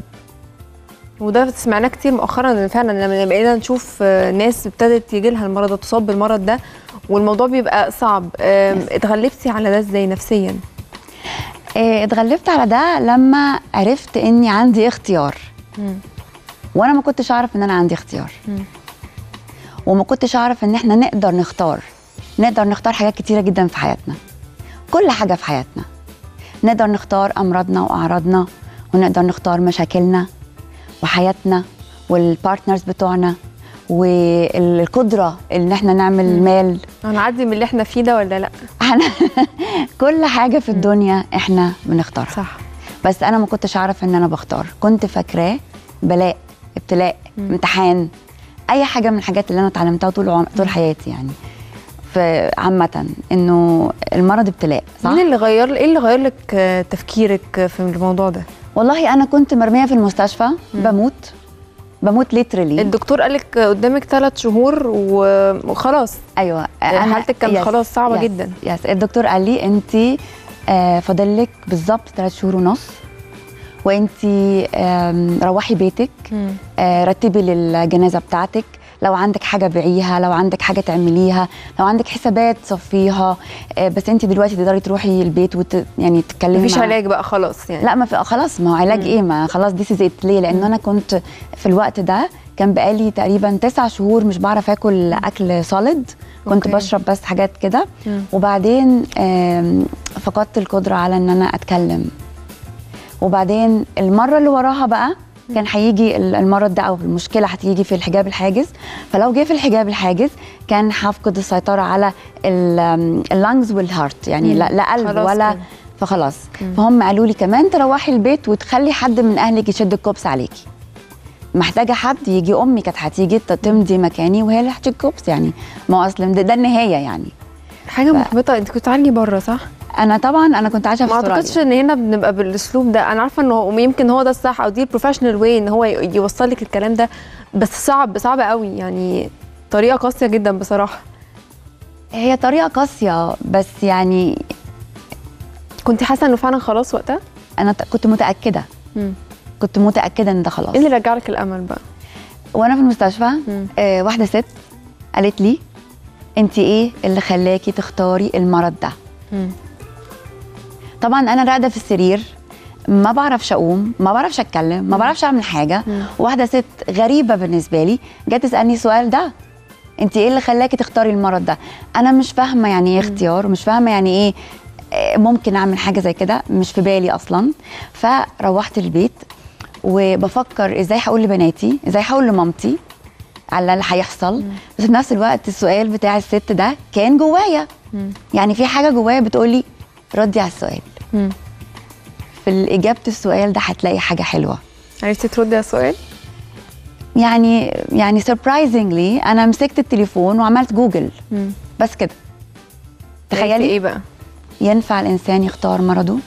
وده سمعناه كتير مؤخرا ان فعلا لما بقينا نشوف آه، ناس ابتدت يجي لها المرض ده تصاب بالمرض ده والموضوع بيبقى صعب آم، اتغلبتي على ده ازاي نفسيا آه، اتغلبت على ده لما عرفت اني عندي اختيار مم. وانا ما كنتش اعرف ان انا عندي اختيار مم. وما كنتش اعرف ان احنا نقدر نختار نقدر نختار حاجات كتيره جدا في حياتنا كل حاجه في حياتنا نقدر نختار امراضنا واعراضنا ونقدر نختار مشاكلنا وحياتنا والبارتنرز بتوعنا والقدره ان احنا نعمل مال هنعدي من اللي احنا فيه ده ولا لا كل حاجه في الدنيا احنا بنختارها صح بس انا ما كنتش اعرف ان انا بختار كنت فاكراه بلاء ابتلاء مم. امتحان اي حاجه من الحاجات اللي انا اتعلمتها طول عم... طول حياتي يعني في عامه انه المرض ابتلاء صح مين اللي غير ايه اللي غير لك آه، تفكيرك في الموضوع ده والله انا كنت مرميه في المستشفى بموت بموت ليترلي الدكتور قالك قدامك ثلاث شهور و- وخلاص ايوه حالتك كانت يس، خلاص صعبه يس، جدا يس الدكتور قال لي انت آه، فاضل لك بالظبط ثلاث شهور ونص وانت آم، روحي بيتك آه، رتبي للجنازه بتاعتك لو عندك حاجه بيعيها لو عندك حاجه تعمليها لو عندك حسابات صفيها آه، بس انت دلوقتي تقدري تروحي البيت وت... يعني تتكلمي مفيش مع- علاج بقى خلاص يعني لا ما في خلاص ما هو علاج ايه ما خلاص دي سيزيت ليه لان انا كنت في الوقت ده كان بقالي تقريبا تسع شهور مش بعرف اكل اكل سوليد كنت أوكي. بشرب بس حاجات كده مم. وبعدين آم، فقدت القدره على ان انا اتكلم وبعدين المره اللي وراها بقى كان هيجي ال- المرض ده او المشكله هتيجي في الحجاب الحاجز فلو جه في الحجاب الحاجز كان هفقد السيطره على اللانجز والهارت يعني مم. لا, لا قلب خلاص ولا كده. فخلاص مم. فهم قالوا لي كمان تروحي البيت وتخلي حد من اهلك يشد الكوبس عليكي محتاجه حد يجي امي كانت هتيجي ت- تمضي مكاني وهي اللي هتشد الكوبس يعني ما هو اصلا ده, ده النهايه يعني حاجه محبطه انت كنت عندي بره صح انا طبعا انا كنت عايشه في ما استراليا اعتقدش ان هنا بنبقى بالاسلوب ده انا عارفه انه يمكن هو ده الصح او دي البروفيشنال واي ان هو ي- يوصل لك الكلام ده بس صعب صعب قوي يعني طريقه قاسيه جدا بصراحه هي طريقه قاسيه بس يعني كنت حاسه انه فعلا خلاص وقتها انا ت- كنت متاكده مم. كنت متاكده ان ده خلاص ايه اللي رجع لك الامل بقى وانا في المستشفى آه واحده ست قالت لي انت ايه اللي خلاكي تختاري المرض ده مم. طبعا انا راقده في السرير ما بعرفش اقوم ما بعرفش اتكلم ما بعرفش اعمل حاجه واحده ست غريبه بالنسبه لي جت تسالني السؤال ده انت ايه اللي خلاكي تختاري المرض ده انا مش فاهمه يعني ايه اختيار ومش فاهمه يعني ايه آه، ممكن اعمل حاجه زي كده مش في بالي اصلا فروحت البيت وبفكر ازاي هقول لبناتي ازاي هقول لمامتي على اللي هيحصل بس في نفس الوقت السؤال بتاع الست ده كان جوايا يعني في حاجه جوايا بتقولي ردي على السؤال مم. في إجابة السؤال ده هتلاقي حاجة حلوة عرفتي تردي على السؤال يعني يعني surprisingly أنا مسكت التليفون وعملت جوجل مم. بس كده عرفتي تخيلي ايه بقى ينفع الإنسان يختار مرضه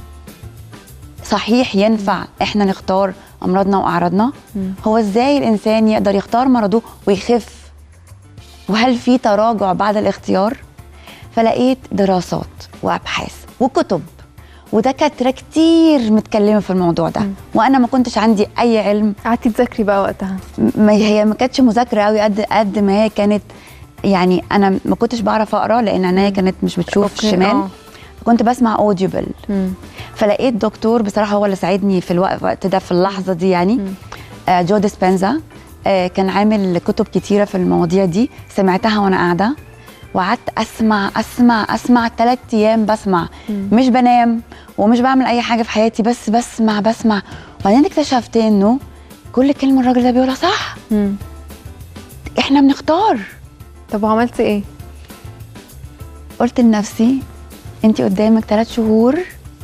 صحيح ينفع إحنا نختار أمراضنا وأعراضنا مم. هو إزاي الإنسان يقدر يختار مرضه ويخف وهل في تراجع بعد الاختيار فلقيت دراسات وأبحاث وكتب ودكاتره كتير متكلمه في الموضوع ده وانا ما كنتش عندي اي علم قعدتي تذاكري بقى وقتها ما هي ما كانتش مذاكره قوي قد قد ما هي كانت يعني انا ما كنتش بعرف اقرا لان عينيا كانت مش بتشوف أوكي، الشمال آه. كنت بسمع اوديبل مم. فلقيت دكتور بصراحه هو اللي ساعدني في الوقت الوقت ده في اللحظه دي يعني آه جو ديسبنزا آه كان عامل كتب كتيره في المواضيع دي سمعتها وانا قاعده وقعدت اسمع اسمع اسمع ثلاث ايام بسمع مم. مش بنام ومش بعمل اي حاجه في حياتي بس بسمع بسمع وبعدين اكتشفت انه كل كلمه الراجل ده بيقولها صح مم. احنا بنختار طب وعملتي ايه قلت لنفسي انت قدامك ثلاث شهور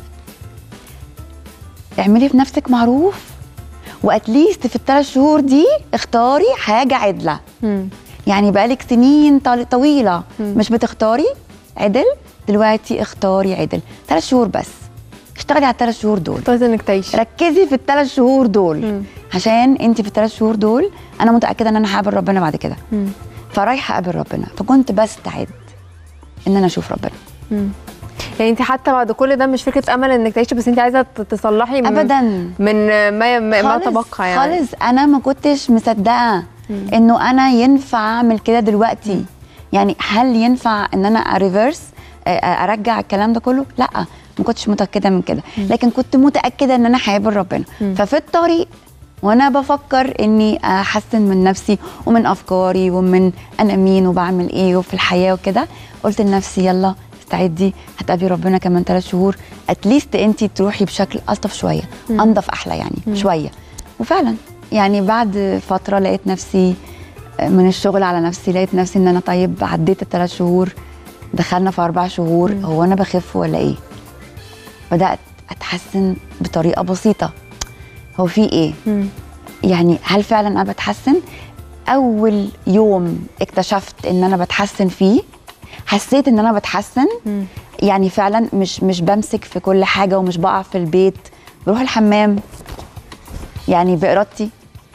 اعملي في نفسك معروف واتليست في الثلاث شهور دي اختاري حاجه عدله مم. يعني بقالك سنين طال- طويله مش بتختاري عدل دلوقتي اختاري عدل ثلاث شهور بس اشتغلي على الثلاث شهور دول اخترتي انك تعيشي ركزي في الثلاث شهور دول عشان انت في الثلاث شهور دول انا متاكده ان انا هقابل ربنا بعد كده مم. فرايحه اقابل ربنا فكنت بستعد ان انا اشوف ربنا مم. يعني انت حتى بعد كل ده مش فكره امل انك تعيشي بس انت عايزه ت- تصلحي من أبداً. من ما ما, ما خالص- تبقى يعني خالص انا ما كنتش مصدقه انه انا ينفع اعمل كده دلوقتي يعني هل ينفع ان انا اريفرس ارجع الكلام ده كله لا ما كنتش متاكده من كده لكن كنت متاكده ان انا هقابل ربنا مم. ففي الطريق وانا بفكر اني احسن من نفسي ومن افكاري ومن انا مين وبعمل ايه وفي الحياه وكده قلت لنفسي يلا استعدي هتقابلي ربنا كمان ثلاث شهور اتليست انت تروحي بشكل الطف شويه مم. انضف احلى يعني مم. شويه وفعلا يعني بعد فتره لقيت نفسي من الشغل على نفسي لقيت نفسي ان انا طيب عديت الثلاث شهور دخلنا في اربع شهور هو انا بخف ولا ايه بدات اتحسن بطريقه بسيطه هو في ايه مم. يعني هل فعلا انا بتحسن اول يوم اكتشفت ان انا بتحسن فيه حسيت ان انا بتحسن مم. يعني فعلا مش مش بمسك في كل حاجه ومش بقع في البيت بروح الحمام يعني بارادتي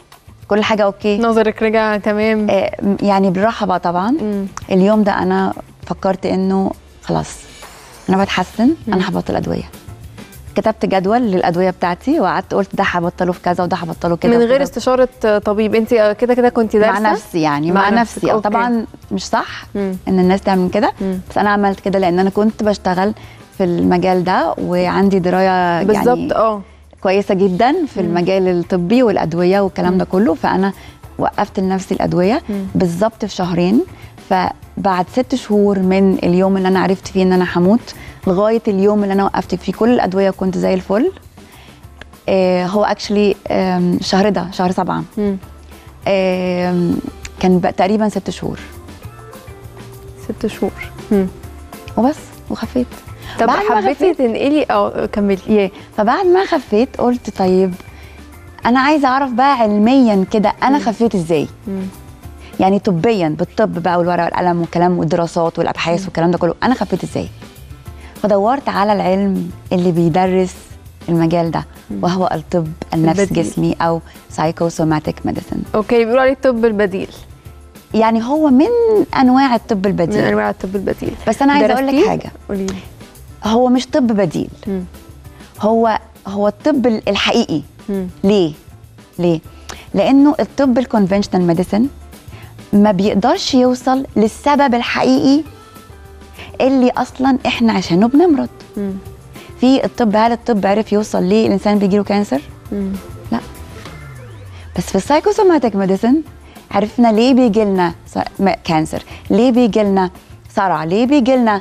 كل حاجه اوكي نظرك رجع تمام يعني بالراحه بقى طبعا اليوم ده انا فكرت انه خلاص انا بتحسن انا هبطل ادويه كتبت جدول للادويه بتاعتي وقعدت قلت ده هبطله في كذا وده هبطله كده من غير وكده. استشاره طبيب انت كده كده كنت دارسه مع نفسي يعني مع, نفسك، نفسي أوكي. طبعا مش صح ان الناس تعمل كده بس انا عملت كده لان انا كنت بشتغل في المجال ده وعندي درايه بالظبط يعني اه كويسه جدا في المجال الطبي والادويه والكلام ده كله فانا وقفت لنفسي الادويه بالظبط في شهرين فبعد ست شهور من اليوم اللي انا عرفت فيه ان انا هموت لغايه اليوم اللي انا وقفت فيه كل الادويه وكنت زي الفل آه هو اكشلي الشهر ده شهر سبعة آم، كان بقى تقريبا ست شهور ست شهور وبس وخفيت طب بعد ما حبيتي خفيت- تنقلي اه كملي يه فبعد ما خفيت قلت طيب انا عايزه اعرف بقى علميا كده انا خفيت ازاي يعني طبيا بالطب بقى والورقه والقلم والكلام والدراسات والابحاث والكلام ده كله انا خفيت ازاي فدورت على العلم اللي بيدرس المجال ده وهو الطب النفس البديل. جسمي او سايكوسوماتيك ميديسن اوكي بيقولوا عليه الطب البديل يعني هو من انواع الطب البديل من انواع الطب البديل بس انا عايزه اقول لك درستيه؟ حاجه قولي لي هو مش طب بديل هو هو الطب ال- الحقيقي ليه ليه لانه الطب الكونفنشنال ميديسن ما بيقدرش يوصل للسبب الحقيقي اللي اصلا احنا عشانه بنمرض في الطب هل الطب عرف يوصل ليه الانسان بيجيله كانسر لا بس في السايكوسوماتيك ميديسن عرفنا ليه بيجي لنا كانسر ليه بيجي لنا صرع ليه بيجي لنا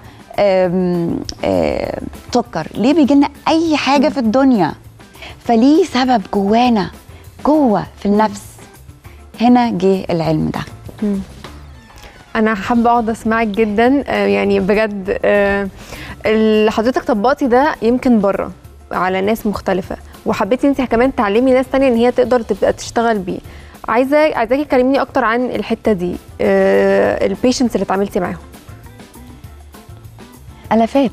سكر ليه بيجي لنا اي حاجه في الدنيا فليه سبب جوانا جوه في النفس هنا جه العلم ده انا حابه اقعد اسمعك جدا آه، يعني بجد آه، اللي حضرتك طبقتي ده يمكن بره على ناس مختلفه وحبيتي انت كمان تعلمي ناس تانية ان هي تقدر تبقى تشتغل بيه عايزه عايزاكي تكلميني اكتر عن الحته دي البيشنتس اللي اتعاملتي معاهم الافات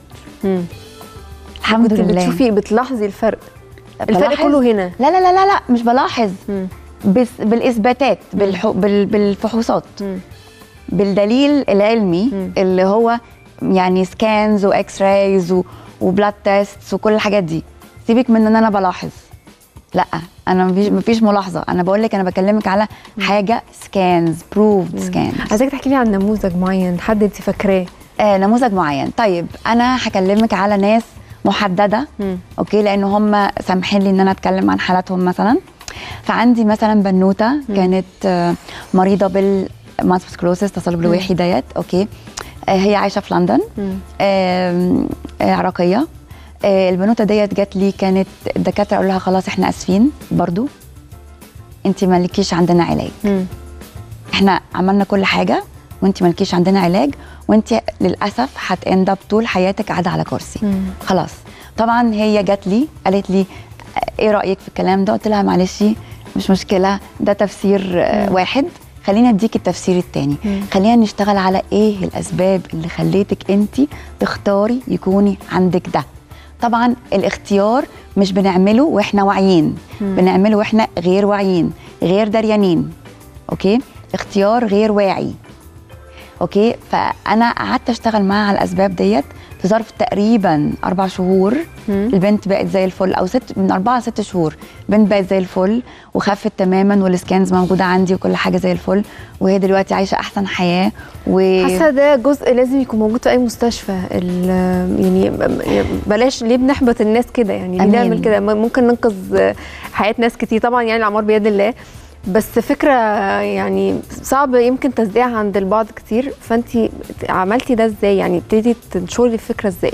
الحمد كنت لله بتشوفي بتلاحظي الفرق الفرق بلاحظ- كله هنا لا لا لا لا, لا مش بلاحظ بس بالاثباتات بالح... بال... بالفحوصات بالدليل العلمي اللي هو يعني سكانز واكس رايز و... وبلاد تيست وكل الحاجات دي سيبك من ان انا بلاحظ لا انا مفيش مفيش ملاحظه انا بقول لك انا بكلمك على حاجه سكانز بروفد سكانز عايزاك تحكي لي عن نموذج معين حد انت فاكراه آه نموذج معين طيب انا هكلمك على ناس محدده اوكي لان هم سامحين لي ان انا اتكلم عن حالاتهم مثلا فعندي مثلا بنوته كانت آه، مريضه بالمالتيبل سكلوسيس تصلب مم. الوحي ديت اوكي آه، هي عايشه في لندن آم، آه، عراقيه آه، البنوته ديت جات لي كانت الدكاتره قالوا لها خلاص احنا اسفين برضو انت مالكيش عندنا علاج احنا عملنا كل حاجه وانت مالكيش عندنا علاج وانت للاسف هتاند اب طول حياتك قاعده على كرسي خلاص طبعا هي جات لي قالت لي ايه رايك في الكلام ده قلت لها معلش مش مشكله ده تفسير آه، واحد خلينا اديك التفسير التاني خلينا نشتغل على ايه الاسباب اللي خليتك انت تختاري يكوني عندك ده طبعا الاختيار مش بنعمله واحنا واعيين مم. بنعمله واحنا غير واعيين غير دريانين اوكي اختيار غير واعي اوكي فانا قعدت اشتغل معاها على الاسباب ديت في ظرف تقريبا اربع شهور البنت بقت زي الفل او ست من اربعه لست شهور البنت بقت زي الفل وخفت تماما والسكانز موجوده عندي وكل حاجه زي الفل وهي دلوقتي عايشه احسن حياه و حاسه ده جزء لازم يكون موجود في اي مستشفى ال- يعني بلاش ليه بنحبط الناس كده يعني ليه أمين. نعمل كده ممكن ننقذ حياه ناس كتير طبعا يعني الاعمار بيد الله بس فكره يعني صعب يمكن تصديقها عند البعض كتير فانت عملتي ده ازاي يعني ابتديتي تنشري الفكره ازاي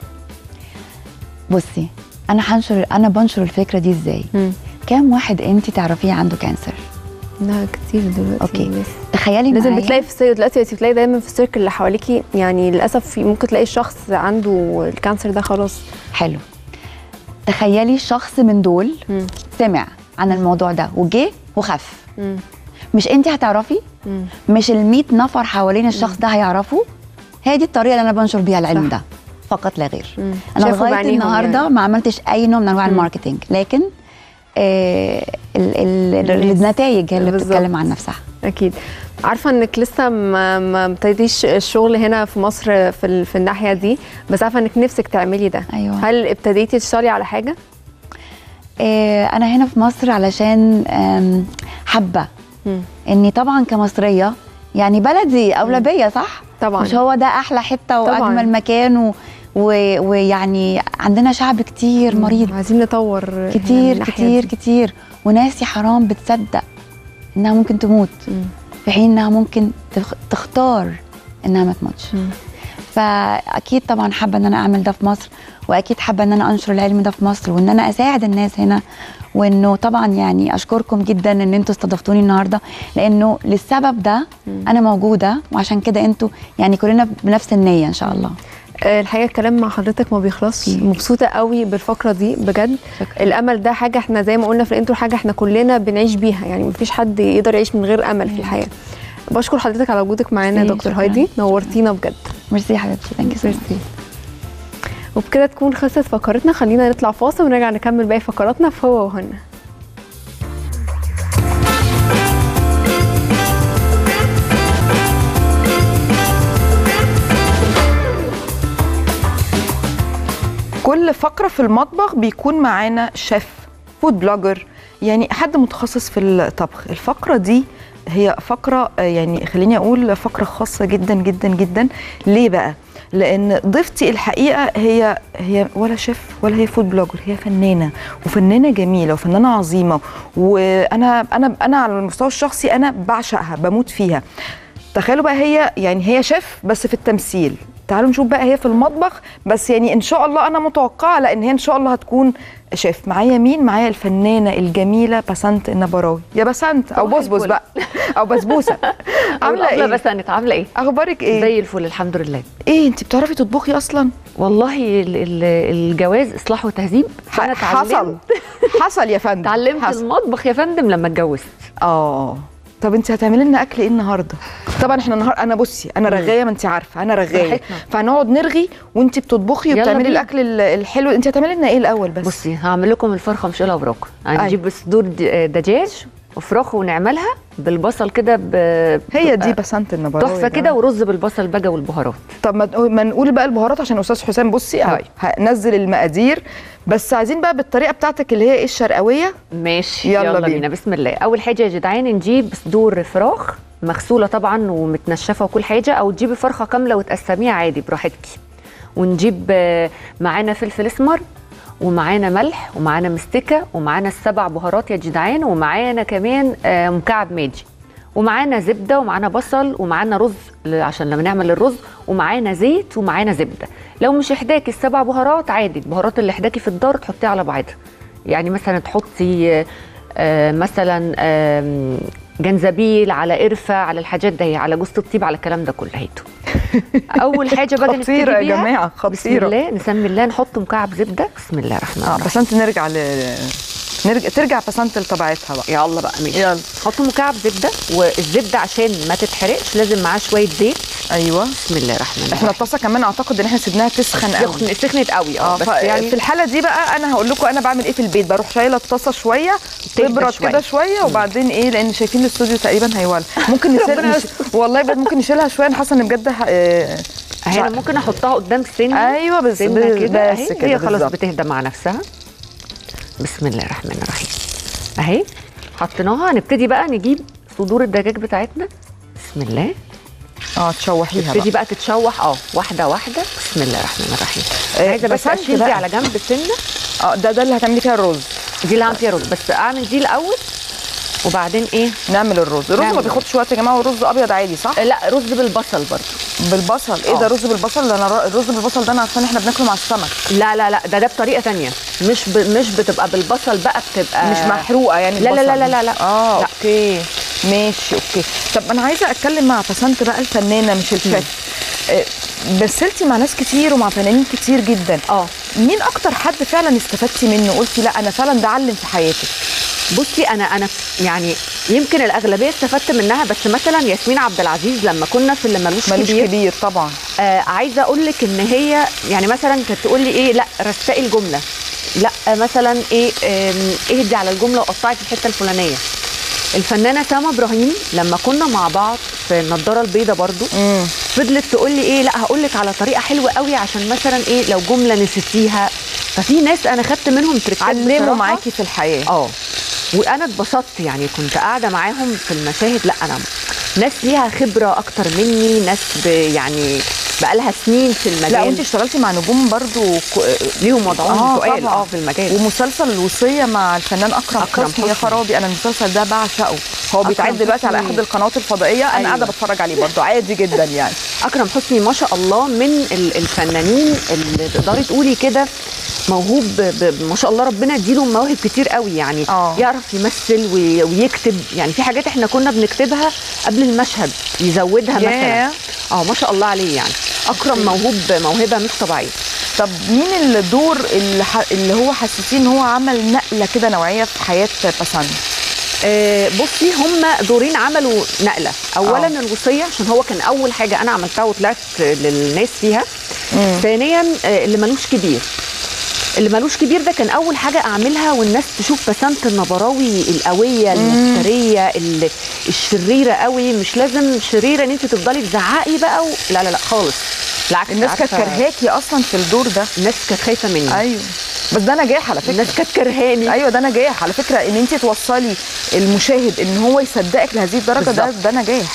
بصي انا هنشر انا بنشر الفكره دي ازاي كام واحد انت تعرفيه عنده كانسر لا كتير دلوقتي اوكي الناس. تخيلي لازم معايا بتلاقي في السير دلوقتي بقيتي بتلاقي دايما في السيركل اللي حواليكي يعني للاسف في- ممكن تلاقي شخص عنده الكانسر ده خلاص حلو تخيلي شخص من دول سمع عن الموضوع ده وجه وخف مش انت هتعرفي مش ال نفر حوالين الشخص ده هيعرفوا هي دي الطريقه اللي انا بنشر بيها العلم ده فقط لا غير انا شافوا لغايه بعينيهم النهارده يعني. ما عملتش اي نوع من انواع مم. الماركتينج لكن آه ال- ال- النتائج هي اللي بالظبط. بتتكلم عن نفسها اكيد عارفه انك لسه ما ما ابتديتيش الشغل هنا في مصر في ال- في الناحيه دي بس عارفه انك نفسك تعملي ده أيوة. هل ابتديتي تشتغلي على حاجه آه، انا هنا في مصر علشان آم، حابه اني طبعا كمصريه يعني بلدي اولى بيا صح طبعا مش هو ده احلى حته طبعاً. واجمل مكان و... و... ويعني عندنا شعب كتير مريض عايزين نطور كتير الناحية كتير دي. كتير وناس يا حرام بتصدق انها ممكن تموت في حين انها ممكن تخ... تختار انها ما تموتش فاكيد طبعا حابه ان انا اعمل ده في مصر واكيد حابه ان انا انشر العلم ده في مصر وان انا اساعد الناس هنا وانه طبعا يعني اشكركم جدا ان انتوا استضفتوني النهارده لانه للسبب ده انا موجوده وعشان كده انتوا يعني كلنا بنفس النيه ان شاء الله آه، الحقيقه الكلام مع حضرتك ما بيخلصش مبسوطه قوي بالفقره دي بجد الامل ده حاجه احنا زي ما قلنا في الانترو حاجه احنا كلنا بنعيش بيها يعني مفيش حد يقدر يعيش من غير امل في الحياه بشكر حضرتك على وجودك معانا يا ميرسي، دكتور شكراً. هايدي نورتينا بجد ميرسي يا حبيبتي ثانك يو ميرسي وبكده تكون خلصت فقرتنا خلينا نطلع فاصل ونرجع نكمل باقي فقراتنا في هو وهنا كل فقره في المطبخ بيكون معانا شيف فود بلوجر يعني حد متخصص في الطبخ الفقره دي هي فقره آه، يعني خليني اقول فقره خاصه جدا جدا جدا ليه بقى لان ضيفتي الحقيقه هي هي ولا شيف ولا هي فود بلوجر هي فنانه وفنانه جميله وفنانه عظيمه وانا انا انا على المستوى الشخصي انا بعشقها بموت فيها تخيلوا بقى هي يعني هي شيف بس في التمثيل تعالوا نشوف بقى هي في المطبخ بس يعني ان شاء الله انا متوقعه لان هي ان شاء الله هتكون شيف معايا مين معايا الفنانه الجميله بسنت النبراوي يا بسنت او صباح بسبس الفل. بقى او بسبوسه عامله عامله ايه بس انت عامله ايه اخبارك ايه زي الفل الحمد لله ايه انت بتعرفي تطبخي اصلا والله ال- ال- الجواز اصلاح وتهذيب فانا حصل اتعلمت حصل يا فندم اتعلمت حصل. المطبخ يا فندم لما اتجوزت اه طب انت هتعملي لنا اكل ايه النهارده طبعا احنا النهار انا بصي انا رغايه ما انت عارفه انا رغايه براحتنا. فهنقعد نرغي وانت بتطبخي يلا وبتعملي بينا. الاكل ال- الحلو انت هتعملي لنا ايه الاول بس بصي هعمل لكم الفرخه مشقله وبراكو هنجيب صدور د- دجاج وفراخ ونعملها بالبصل كده ب... هي بتبقى دي بسنت النبراوي تحفه يا كده جماعة. ورز بالبصل بقى والبهارات طب ما تقول- ما نقول بقى البهارات عشان استاذ حسام بصي اهو هنزل المقادير بس عايزين بقى بالطريقه بتاعتك اللي هي ايه الشرقاويه ماشي يلا يلا, بينا. بينا. بسم الله اول حاجه يا جدعان نجيب صدور فراخ مغسوله طبعا ومتنشفه وكل حاجه او تجيبي فرخه كامله وتقسميها عادي براحتك ونجيب آه، معانا فلفل اسمر ومعانا ملح ومعانا مستكه ومعانا السبع بهارات يا جدعان ومعانا كمان آه، مكعب ماجي ومعانا زبده ومعانا بصل ومعانا رز ل- عشان لما نعمل الرز ومعانا زيت ومعانا زبده لو مش احداكي السبع بهارات عادي البهارات اللي احداكي في الدار تحطيها على بعضها يعني مثلا تحطي آه، آه، مثلا آم، جنزبيل على قرفه على الحاجات دي على جوز الطيب على الكلام ده كله هيتو اول حاجه بقى نبتدي خطيرة يا بيها جماعة، بسم خطيرة. الله نسمي الله نحط مكعب زبده بسم الله الرحمن اه الرحيم بس انت نرجع ل نرجع ترجع بسنت لطبيعتها بقى يلا بقى ماشي يلا حط مكعب زبده والزبده عشان ما تتحرقش لازم معاه شويه زيت ايوه بسم الله الرحمن الرحيم احنا الطاسه كمان اعتقد ان احنا سيبناها تسخن قوي سخن- سخنت قوي اه بس يعني في الحاله دي بقى انا هقول لكم انا بعمل ايه في البيت بروح شايله الطاسه شويه تهدى تبرد شوية. كده شويه وبعدين ايه لان شايفين الاستوديو تقريبا هيولع ممكن ربنا نشيل نش... والله بجد ممكن نشيلها شويه انا حاسه ان بجد ه- آه، اهي انا ممكن احطها قدام سنه ايوه بس سنه بس- كده بس اهي كده هي خلاص بالظبط. بتهدى مع نفسها بسم الله الرحمن الرحيم اهي حطيناها هنبتدي بقى نجيب صدور الدجاج بتاعتنا بسم الله اه تشوحيها تبتدي بقى بقى تتشوح اه واحده واحده بسم الله الرحمن الرحيم آه، عايزه بس بسنت اشيل دي بقى. على جنب سنه اه ده ده اللي هتعملي فيها الرز دي اللي هعمل فيها رز بس اعمل دي الاول وبعدين ايه نعمل الرز الرز نعمل ما بياخدش وقت يا جماعه والرز ابيض عادي صح لا رز بالبصل برضو بالبصل ايه ده رز بالبصل ده انا ر- الرز بالبصل ده انا عارفه ان احنا بناكله مع السمك لا لا لا ده ده بطريقه تانية مش ب... مش بتبقى بالبصل بقى بتبقى مش محروقه يعني لا لا البصل لا لا دي. لا, لا. اه لا. اوكي ماشي اوكي طب انا عايزه اتكلم مع بسنت بقى الفنانه مش الشيف آه، مثلتي مع ناس كتير ومع فنانين كتير جدا اه مين اكتر حد فعلا استفدتي منه قلتي لا انا فعلا ده علم في حياتك بصي انا انا يعني يمكن الاغلبيه استفدت منها بس مثلا ياسمين عبد العزيز لما كنا في اللي ملوش ملوش كبير, كبير طبعا آه عايزه اقول لك ان هي يعني مثلا كانت تقول لي ايه لا رستقي الجمله لا مثلا ايه آم، اهدي على الجمله وقطعي في الحته الفلانيه الفنانه سما ابراهيم لما كنا مع بعض في النضاره البيضاء برضو فضلت تقول لي ايه لا هقول لك على طريقه حلوه قوي عشان مثلا ايه لو جمله نسيتيها ففي ناس انا خدت منهم تريكات علموا بصراحة. معاكي في الحياه اه وانا اتبسطت يعني كنت قاعده معاهم في المشاهد لا انا ناس ليها خبره اكتر مني ناس ب يعني بقالها سنين في المجال لا وانت اشتغلتي مع نجوم برضو ليهم وضعهم آه تقال طبعا. اه في المجال ومسلسل الوصيه مع الفنان اكرم, أكرم حسني يا حسني. خرابي انا المسلسل ده بعشقه هو بيتعد أكرم دلوقتي على حسني. احد القنوات الفضائيه انا أيوة. قاعده بتفرج عليه برضو عادي جدا يعني اكرم حسني ما شاء الله من ال- الفنانين اللي تقدري تقولي كده موهوب ب- ب- ما شاء الله ربنا يديله مواهب كتير قوي يعني آه. يعرف يمثل وي- ويكتب يعني في حاجات احنا كنا بنكتبها قبل المشهد يزودها ياه. مثلا اه ما شاء الله عليه يعني اكرم موهوب موهبه مش طبيعيه طب مين الدور اللي, ح... اللي هو حسيتيه ان هو عمل نقله كده نوعيه في حياه باسان آه، بصي هم دورين عملوا نقله اولا آه. الوصيه عشان هو كان اول حاجه انا عملتها وطلعت للناس فيها ثانيا آه، اللي ملوش كبير اللي ملوش كبير ده كان اول حاجه اعملها والناس تشوف بسنت النبراوي القويه المفتريه ال- الشريره قوي مش لازم شريره ان انت تفضلي تزعقي بقى و... لا لا لا خالص بالعكس الناس كانت عارفة- كرهاكي اصلا في الدور ده الناس كانت خايفه مني ايوه بس ده نجاح على فكره الناس كانت كرهاني ايوه ده نجاح على فكره ان انت توصلي المشاهد ان هو يصدقك لهذه الدرجه ده بالظبط. ده نجاح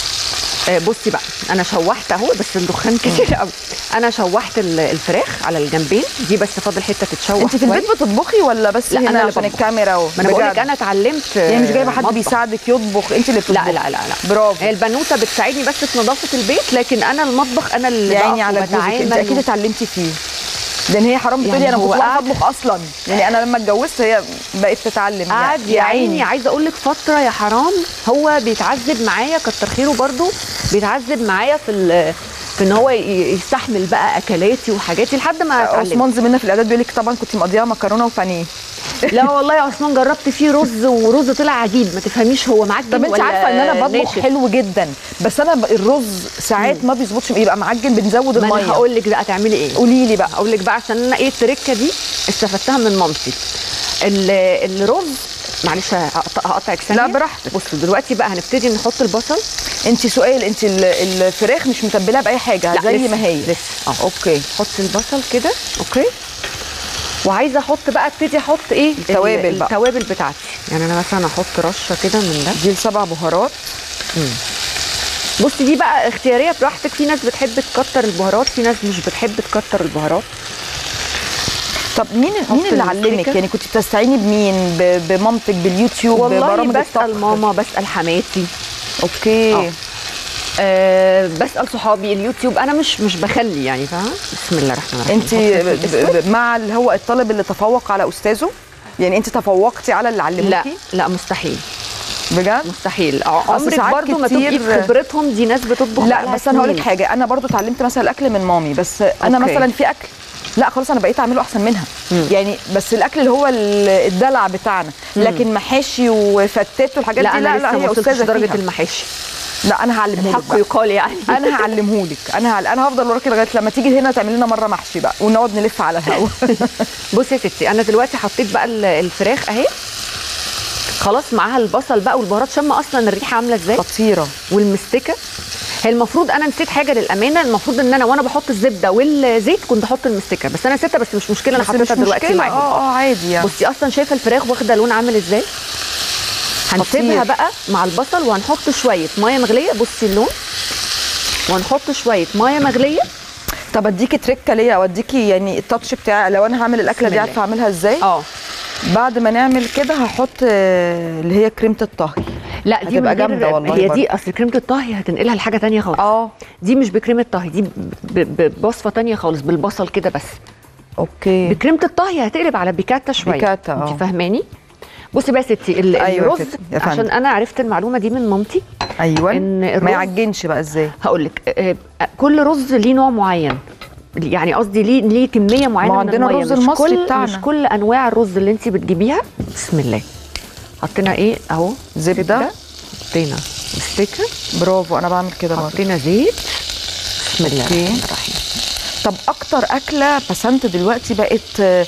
آه، بصي بقى انا شوحت اهو بس الدخان كتير قوي انا شوحت ال- الفراخ على الجنبين دي بس فاضل حته تتشوح انت في البيت كويس. بتطبخي ولا بس لا، هنا أنا اللي عشان بطبخ. الكاميرا و... ما انا بقول لك بجد؟ انا اتعلمت يعني مش جايبه حد مطبخ. بيساعدك يطبخ انت اللي بتطبخي لا لا لا لا برافو هي البنوته بتساعدني بس في نظافه البيت لكن انا المطبخ انا اللي يا عيني بقف على جوزك انت وبتعامل اكيد و- اتعلمتي فيه لان هي حرام بتقولي يعني انا هو كنت بعرف قعد- اطبخ اصلا يعني انا لما اتجوزت هي بقت تتعلم قعد يا عيني عايزه اقول لك فتره يا حرام هو بيتعذب معايا كتر خيره برضو بيتعذب معايا في ال- في ان هو ي- يستحمل بقى اكلاتي وحاجاتي لحد ما اتعلم عثمان زميلنا في الاعداد بيقول لك طبعا كنت مقضيها مكرونه وبانيه لا والله يا عثمان جربت فيه رز ورز طلع عجيب ما تفهميش هو معجن طب انت ولا عارفه ان انا بطبخ ناشف. حلو جدا بس انا ب- الرز ساعات ما بيظبطش يبقى معجن بنزود ما الميه انا هقول لك بقى تعملي ايه قولي لي بقى اقول لك بقى عشان انا ايه التركه دي استفدتها من مامتي ال- الرز معلش هقط- هقطعك ثانيه لا براحتك بصوا دلوقتي بقى هنبتدي نحط البصل انت سؤال انت ال- الفراخ مش متبلها باي حاجه لا، زي لسه- ما هي لسه اه اوكي حطي البصل كده اوكي وعايزه احط بقى ابتدي احط ايه التوابل ال- بقى. التوابل بتاعتي يعني انا مثلا احط رشه كده من ده دي السبع بهارات بصي دي بقى اختياريه براحتك في ناس بتحب تكتر البهارات في ناس مش بتحب تكتر البهارات طب مين مين اللي المستكة. علمك يعني كنت بتستعيني بمين ب- بمامتك باليوتيوب والله ببرامج بسال الطبخ؟ ماما بسال حماتي اوكي آه. أه بسال صحابي اليوتيوب انا مش مش بخلي يعني فاهمه بسم الله الرحمن الرحيم انت نحط الفلفل ب- الأسود. ب- مع اللي هو الطالب اللي تفوق على استاذه يعني انت تفوقتي على اللي لا علموكي لا مستحيل بجد مستحيل أصل عمرك ساعات برضو ما كتير- تبقي بخبرتهم دي ناس بتطبخ لا بقالها بس انا هقول لك سنين. حاجه انا برضو اتعلمت مثلا الاكل من مامي بس انا أوكي. مثلا في اكل لا خلاص انا بقيت اعمله احسن منها مم. يعني بس الاكل اللي هو ال- الدلع بتاعنا مم. لكن محاشي وفتات والحاجات لا دي انا لا لسه لا ما هي وصلتش استاذه درجه فيها. المحاشي لا انا هعلمهولك الحق بقى. يقال يعني انا هعلمهولك انا هعل... انا هفضل وراكي لغايه لما تيجي هنا تعملي لنا مره محشي بقى ونقعد نلف على الهوا بصي يا ستي انا دلوقتي حطيت بقى ال- الفراخ اهي خلاص معاها البصل بقى والبهارات شامه اصلا الريحه عامله ازاي خطيره والمستكه هي المفروض انا نسيت حاجه للامانه المفروض ان انا وانا بحط الزبده والزيت كنت احط المستكه بس انا نسيتها بس مش مشكله انا بس مش حطيتها دلوقتي مشكلة، معاهم اه اه عادي يعني بصي اصلا شايفه الفراخ واخده لون عامل ازاي هنسيبها خطير. بقى مع البصل وهنحط شويه ميه مغليه بصي اللون وهنحط شويه ميه مغليه طب اديكي تريكه ليا او اديكي يعني التاتش بتاعي لو انا هعمل الاكله بسم دي الله. عارفه اعملها ازاي اه بعد ما نعمل كده هحط آه، اللي هي كريمه الطهي لا دي هتبقى من غير- جامدة والله هي برضه. دي اصل كريمه الطهي هتنقلها لحاجه تانية خالص اه دي مش بكريمه طهي دي ب- ب- بوصفه تانية خالص بالبصل كده بس اوكي بكريمه الطهي هتقلب على بيكاتا شويه بيكاتا، اه. انت فاهماني بصي بقى يا ستي ال- أيوة الرز كده، يا فندم. عشان انا عرفت المعلومه دي من مامتي ايوه ان الرز ما يعجنش بقى ازاي هقول لك كل رز ليه نوع معين يعني قصدي ليه ليه كميه معينه ما من عندنا المية. الرز مش المصري كل بتاعنا. مش كل انواع الرز اللي انت بتجيبيها بسم الله حطينا ايه اهو زبده حطينا مستكه برافو انا بعمل كده برضه حطينا زيت بسم الله أوكي. الرحمن الرحيم طب اكتر اكله بسنت دلوقتي بقت آه،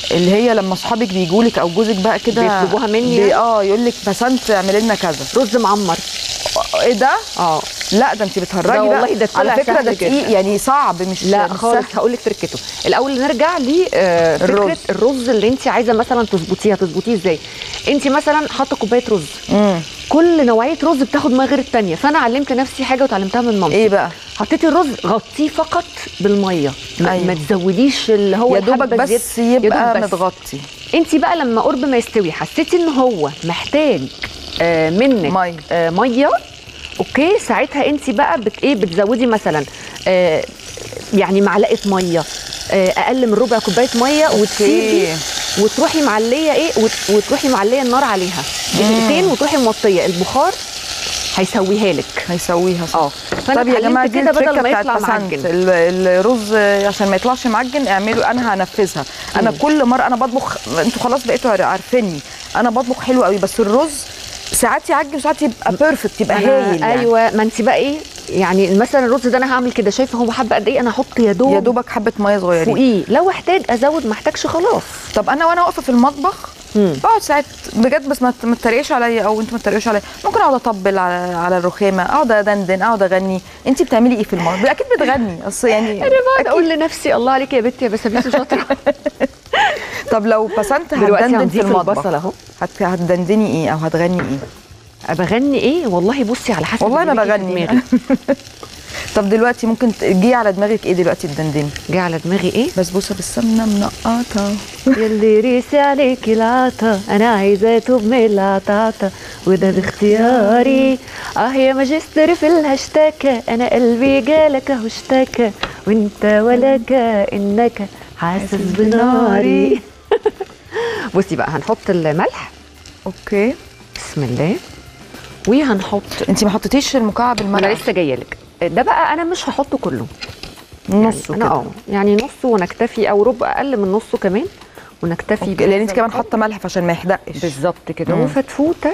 اللي هي لما اصحابك بيجوا لك او جوزك بقى كده بيطلبوها مني بي- يعني؟ اه يقول لك بسنت اعملي لنا كذا رز معمر ايه ده اه لا ده انت بتهرجي ده بقى والله ده على طلع فكره سهل ده جدا. تقيل يعني صعب مش لا مش خالص سهل. هقول لك تركته الاول نرجع لفكره الرز. الرز اللي انت عايزه مثلا تظبطيه هتظبطيه ازاي انت مثلا حاطه كوبايه رز مم. كل نوعيه رز بتاخد ما غير الثانيه فانا علمت نفسي حاجه وتعلمتها من مامتي ايه بقى حطيتي الرز غطيه فقط بالميه ما, أيوة. ما تزوديش اللي هو يا دوبك الحبة بس الزيادة. يا يبقى دوب بس. متغطي انت بقى لما قرب ما يستوي حسيتي ان هو محتاج آه منك مية. آه ميه اوكي ساعتها انت بقى بت ايه بتزودي مثلا آه يعني معلقه ميه آه اقل من ربع كوبايه ميه وتسيبي وتروحي معليه ايه وت- وتروحي معليه النار عليها دقيقتين وتروحي موطيه البخار هيسويها لك هيسويها صح اه فانا طب يا جماعه دي كده بدل التركه ما بتاعت يطلع بسنت معجن ال- الرز عشان ما يطلعش معجن اعملوا انا هنفذها انا كل مره انا بطبخ انتوا خلاص بقيتوا عار- عارفيني انا بطبخ حلو قوي بس الرز ساعات يعجن وساعات يبقى بيرفكت يبقى أنا- هايل يعني. ايوه ما انت بقى ايه يعني مثلا الرز ده انا هعمل كده شايفه هو حبه قد ايه انا هحط يا دوب يا دوبك حبه ميه صغيرين فوقيه لو احتاج ازود ما احتاجش خلاص طب انا وانا واقفه في المطبخ بقعد ساعات بجد بس ما ت- ما تتريقش عليا او انتوا ما تتريقوش عليا ممكن اقعد اطبل على على الرخامه اقعد ادندن اقعد اغني انت بتعملي ايه في المطبخ اكيد بتغني اصل يعني انا بقعد اقول لنفسي الله عليك يا بنتي يا بسابيس شاطره طب لو بسنت دلوقتي هتدندن في هنضيف المطبخ البصل اهو هت- هتدندني ايه او هتغني ايه بغني ايه والله بصي على حسب والله ما اللي بيجي في بغني دماغي. طب دلوقتي ممكن ت- جه على دماغك ايه دلوقتي تدندني جه على دماغي ايه بسبوسه بالسمنه منقطه يلي ريسي عليك العطا انا عايزه اتوب من العطاطا وده باختياري اه يا ماجستير في الهاشتاكة انا قلبي جالك اهو اشتكى وانت ولا كانك حاسس بناري بصي بقى هنحط الملح اوكي بسم الله وهنحط انت ما حطيتيش المكعب انا المرقه لسه جايه لك ده بقى انا مش هحطه كله نصه يعني انا كده. اه يعني نصه ونكتفي او ربع اقل من نصه كمان ونكتفي أوكي، لان انت بهذا كمان القدر. حاطه ملح عشان ما يحدقش بالظبط كده مم. وفتفوته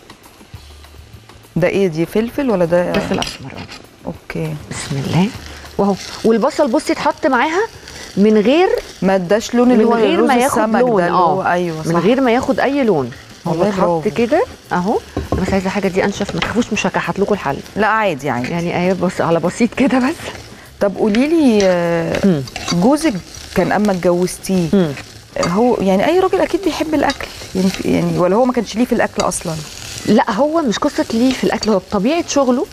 ده ايه دي فلفل ولا ده فلفل اسمر اوكي بسم الله واهو والبصل بصي اتحط معاها من غير ما اداش لون اللي من هو غير الرز ما ياخد السمك لون ده اللي هو اه ايوه صح من غير ما ياخد اي لون هو والله اتحط برافو. كده اهو أنا بس عايزه حاجه دي انشف ما تخافوش مش هكحت لكم الحل لا عادي عادي يعني ايه بص على بسيط كده بس طب قولي لي آه، جوزك كان اما اتجوزتيه هو يعني اي راجل اكيد بيحب الاكل يعني في- يعني ولا هو ما كانش ليه في الاكل اصلا لا هو مش قصه ليه في الاكل هو بطبيعه شغله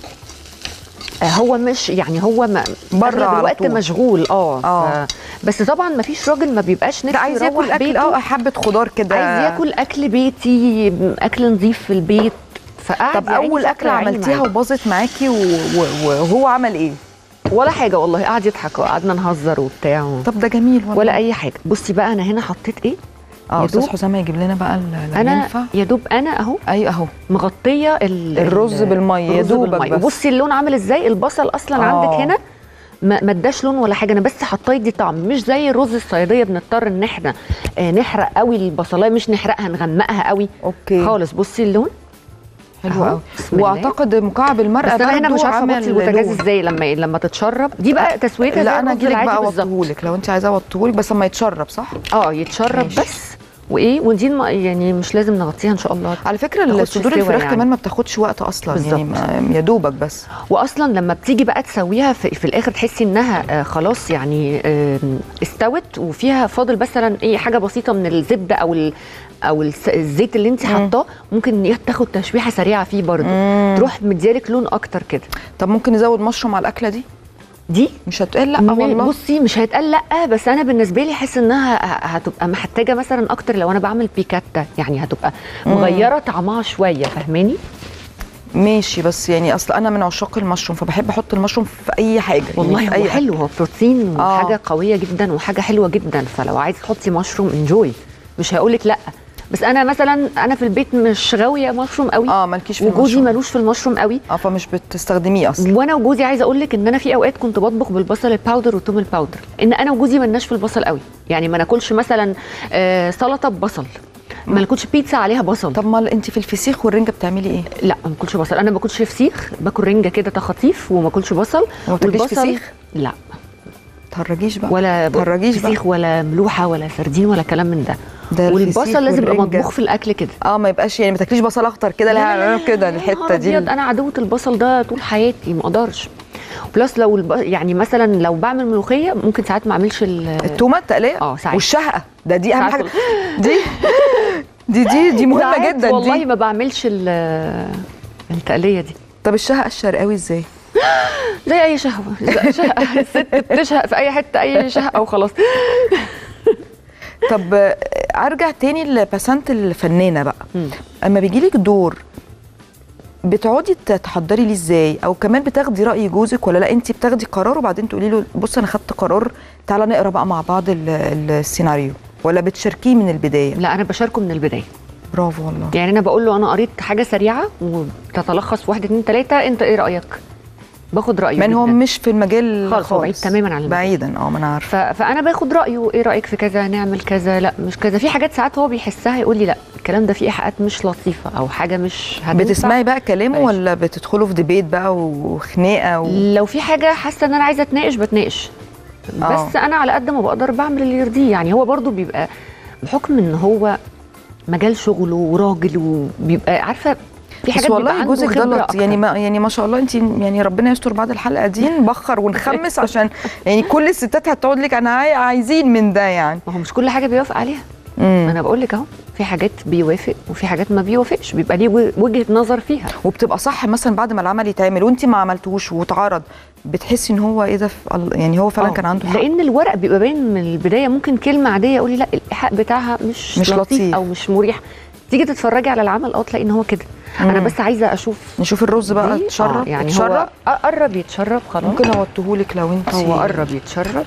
آه، هو مش يعني هو ما بره أغلب على الوقت طول. مشغول اه آه. ف... بس طبعا ما فيش راجل ما بيبقاش نفسه لا عايز يروح ياكل اكل بيته اه حبه خضار كده عايز ياكل اكل بيتي اكل نظيف في البيت فقعد طب يا عيني اول فترة اكله يا عيني عملتيها معاه. وباظت معاكي و- و- وهو عمل ايه ولا حاجه والله قعد يضحك وقعدنا نهزر وبتاع و... طب ده جميل والله ولا اي حاجه بصي بقى انا هنا حطيت ايه اه يا استاذ دوب حسام هيجيب لنا بقى ال- ال- انا ينفع يا دوب انا اهو ايوه اهو مغطيه ال... الرز ال- بالمية، يا الرز دوبك بالمية. بس. وبصي اللون عامل ازاي البصل اصلا آه. عندك هنا ما ما اداش لون ولا حاجه انا بس حطيت دي طعم مش زي الرز الصياديه بنضطر ان احنا آه نحرق قوي البصلايه مش نحرقها نغمقها قوي اوكي خالص بصي اللون حلو أهو. قوي بسم الله. واعتقد مكعب المرقه بس انا هنا برضو مش عارفه عمل احط البوتاجاز لون. ازاي لما لما تتشرب دي بقى تسويتها زي لا انا الرز اجيلك العادي بقى بالظبط. اوطيهولك لو انت عايزاه اوطيهولك بس اما يتشرب صح اه يتشرب ماشي. بس وايه ودي الم- يعني مش لازم نغطيها ان شاء الله على فكره تاخدش صدور سوا الفراخ يعني. كمان ما بتاخدش وقت اصلا يعني بالظبط. ما- يا دوبك بس واصلا لما بتيجي بقى تسويها في, في الاخر تحسي انها آه خلاص يعني آه استوت وفيها فاضل مثلا ايه حاجه بسيطه من الزبده او ال او الس- الزيت اللي انت حاطاه ممكن ي- تاخد تشويحه سريعه فيه برضه مم. تروح مديالك لون اكتر كده طب ممكن نزود مشروم على الاكله دي دي مش هتقل لا م- والله بصي مش هيتقال لا بس انا بالنسبه لي حاسه انها ه- هتبقى محتاجه مثلا اكتر لو انا بعمل بيكاتا يعني هتبقى مم. مغيره طعمها شويه فاهماني ماشي بس يعني اصل انا من عشاق المشروم فبحب احط المشروم في اي حاجه والله يعني في هو أي حلو هو بروتين آه. وحاجه قويه جدا وحاجه حلوه جدا فلو عايز تحطي مشروم انجوي مش هقولك لا بس انا مثلا انا في البيت مش غاويه مشروم قوي اه مالكيش في وجوزي المشروم ملوش في المشروم قوي اه فمش بتستخدميه اصلا وانا وجوزي عايزه اقول لك ان انا في اوقات كنت بطبخ بالبصل الباودر والثوم الباودر ان انا وجوزي ملناش في البصل قوي يعني ما ناكلش مثلا آه سلطه ببصل ما ناكلش بيتزا عليها بصل طب ما انت في الفسيخ والرنجه بتعملي ايه لا ما باكلش بصل انا ما باكلش فسيخ باكل رنجه كده تخاطيف وما باكلش بصل وما بتاكليش والبصل- فسيخ؟ لا تهرجيش بقى ولا تهرجيش بقى فسيخ ولا ملوحه ولا سردين ولا كلام من ده ده الفسيخ والبصل لازم يبقى والرنجة. مطبوخ في الاكل كده اه ما يبقاش يعني ما تاكليش بصل اخضر كده لا كده الحته دي أبيض، انا عدوه البصل ده طول حياتي ما اقدرش بلس لو الب... يعني مثلا لو بعمل ملوخيه ممكن ساعات ما اعملش ال... التومه التقليه اه ساعات والشهقه ده دي اهم ساعات حاجه وال- دي دي دي دي مهمه ساعات جدا والله دي ما بعملش ال- التقليه دي طب الشهقه الشرقاوي ازاي زي اي شهوه شهقه الست بتشهق في اي حته اي شهقه وخلاص طب آه، ارجع تاني لبسنت الفنانه بقى اما بيجيلك دور بتقعدي ت- تحضري ليه ازاي او كمان بتاخدي راي جوزك ولا لا انت بتاخدي قرار وبعدين تقولي له بص انا خدت قرار تعالى نقرا بقى مع بعض ال- السيناريو ولا بتشاركيه من البدايه لا انا بشاركه من البدايه برافو والله يعني انا بقول له انا قريت حاجه سريعه وتتلخص في واحد اتنين تلاته انت ايه رايك باخد رايه من هو جداً. مش في المجال خالص هو بعيد تماما عن المجال. بعيدا اه ما انا عارفه ف... فانا باخد رايه ايه رايك في كذا نعمل كذا لا مش كذا في حاجات ساعات هو بيحسها يقول لي لا الكلام ده فيه ايحاءات مش لطيفه او حاجه مش هتنفع. بتسمعي بقى كلامه ولا بتدخلوا في ديبيت بقى وخناقه و... لو في حاجه حاسه ان انا عايزه اتناقش بتناقش آه. بس انا على قد ما بقدر بعمل اللي يرضيه يعني هو برضو بيبقى بحكم ان هو مجال شغله وراجل وبيبقى عارفه في حاجات بس بيبقى والله عنده جوزك ده خبرة لط- أكتر. يعني ما يعني ما شاء الله انت يعني ربنا يستر بعد الحلقه دي نبخر ونخمس عشان يعني كل الستات هتقعد لك انا عاي- عايزين من ده يعني ما هو مش كل حاجه بيوافق عليها مم. انا بقول لك اهو في حاجات بيوافق وفي حاجات ما بيوافقش بيبقى ليه و- وجهه نظر فيها وبتبقى صح مثلا بعد ما العمل يتعمل وانت ما عملتوش واتعرض بتحسي ان هو ايه ده في ال- يعني هو فعلا آه، كان عنده حق لان الورق بيبقى باين من البدايه ممكن كلمه عاديه اقول لي لا الايحاء بتاعها مش, مش لطيف. او مش مريح تيجي تتفرجي على العمل اه تلاقي ان هو كده انا مم. بس عايزه اشوف نشوف الرز بقى دي- اتشرب آه يعني اتشرب هو قرب يتشرب خلاص ممكن اوطيهولك لو انت هو قرب يتشرب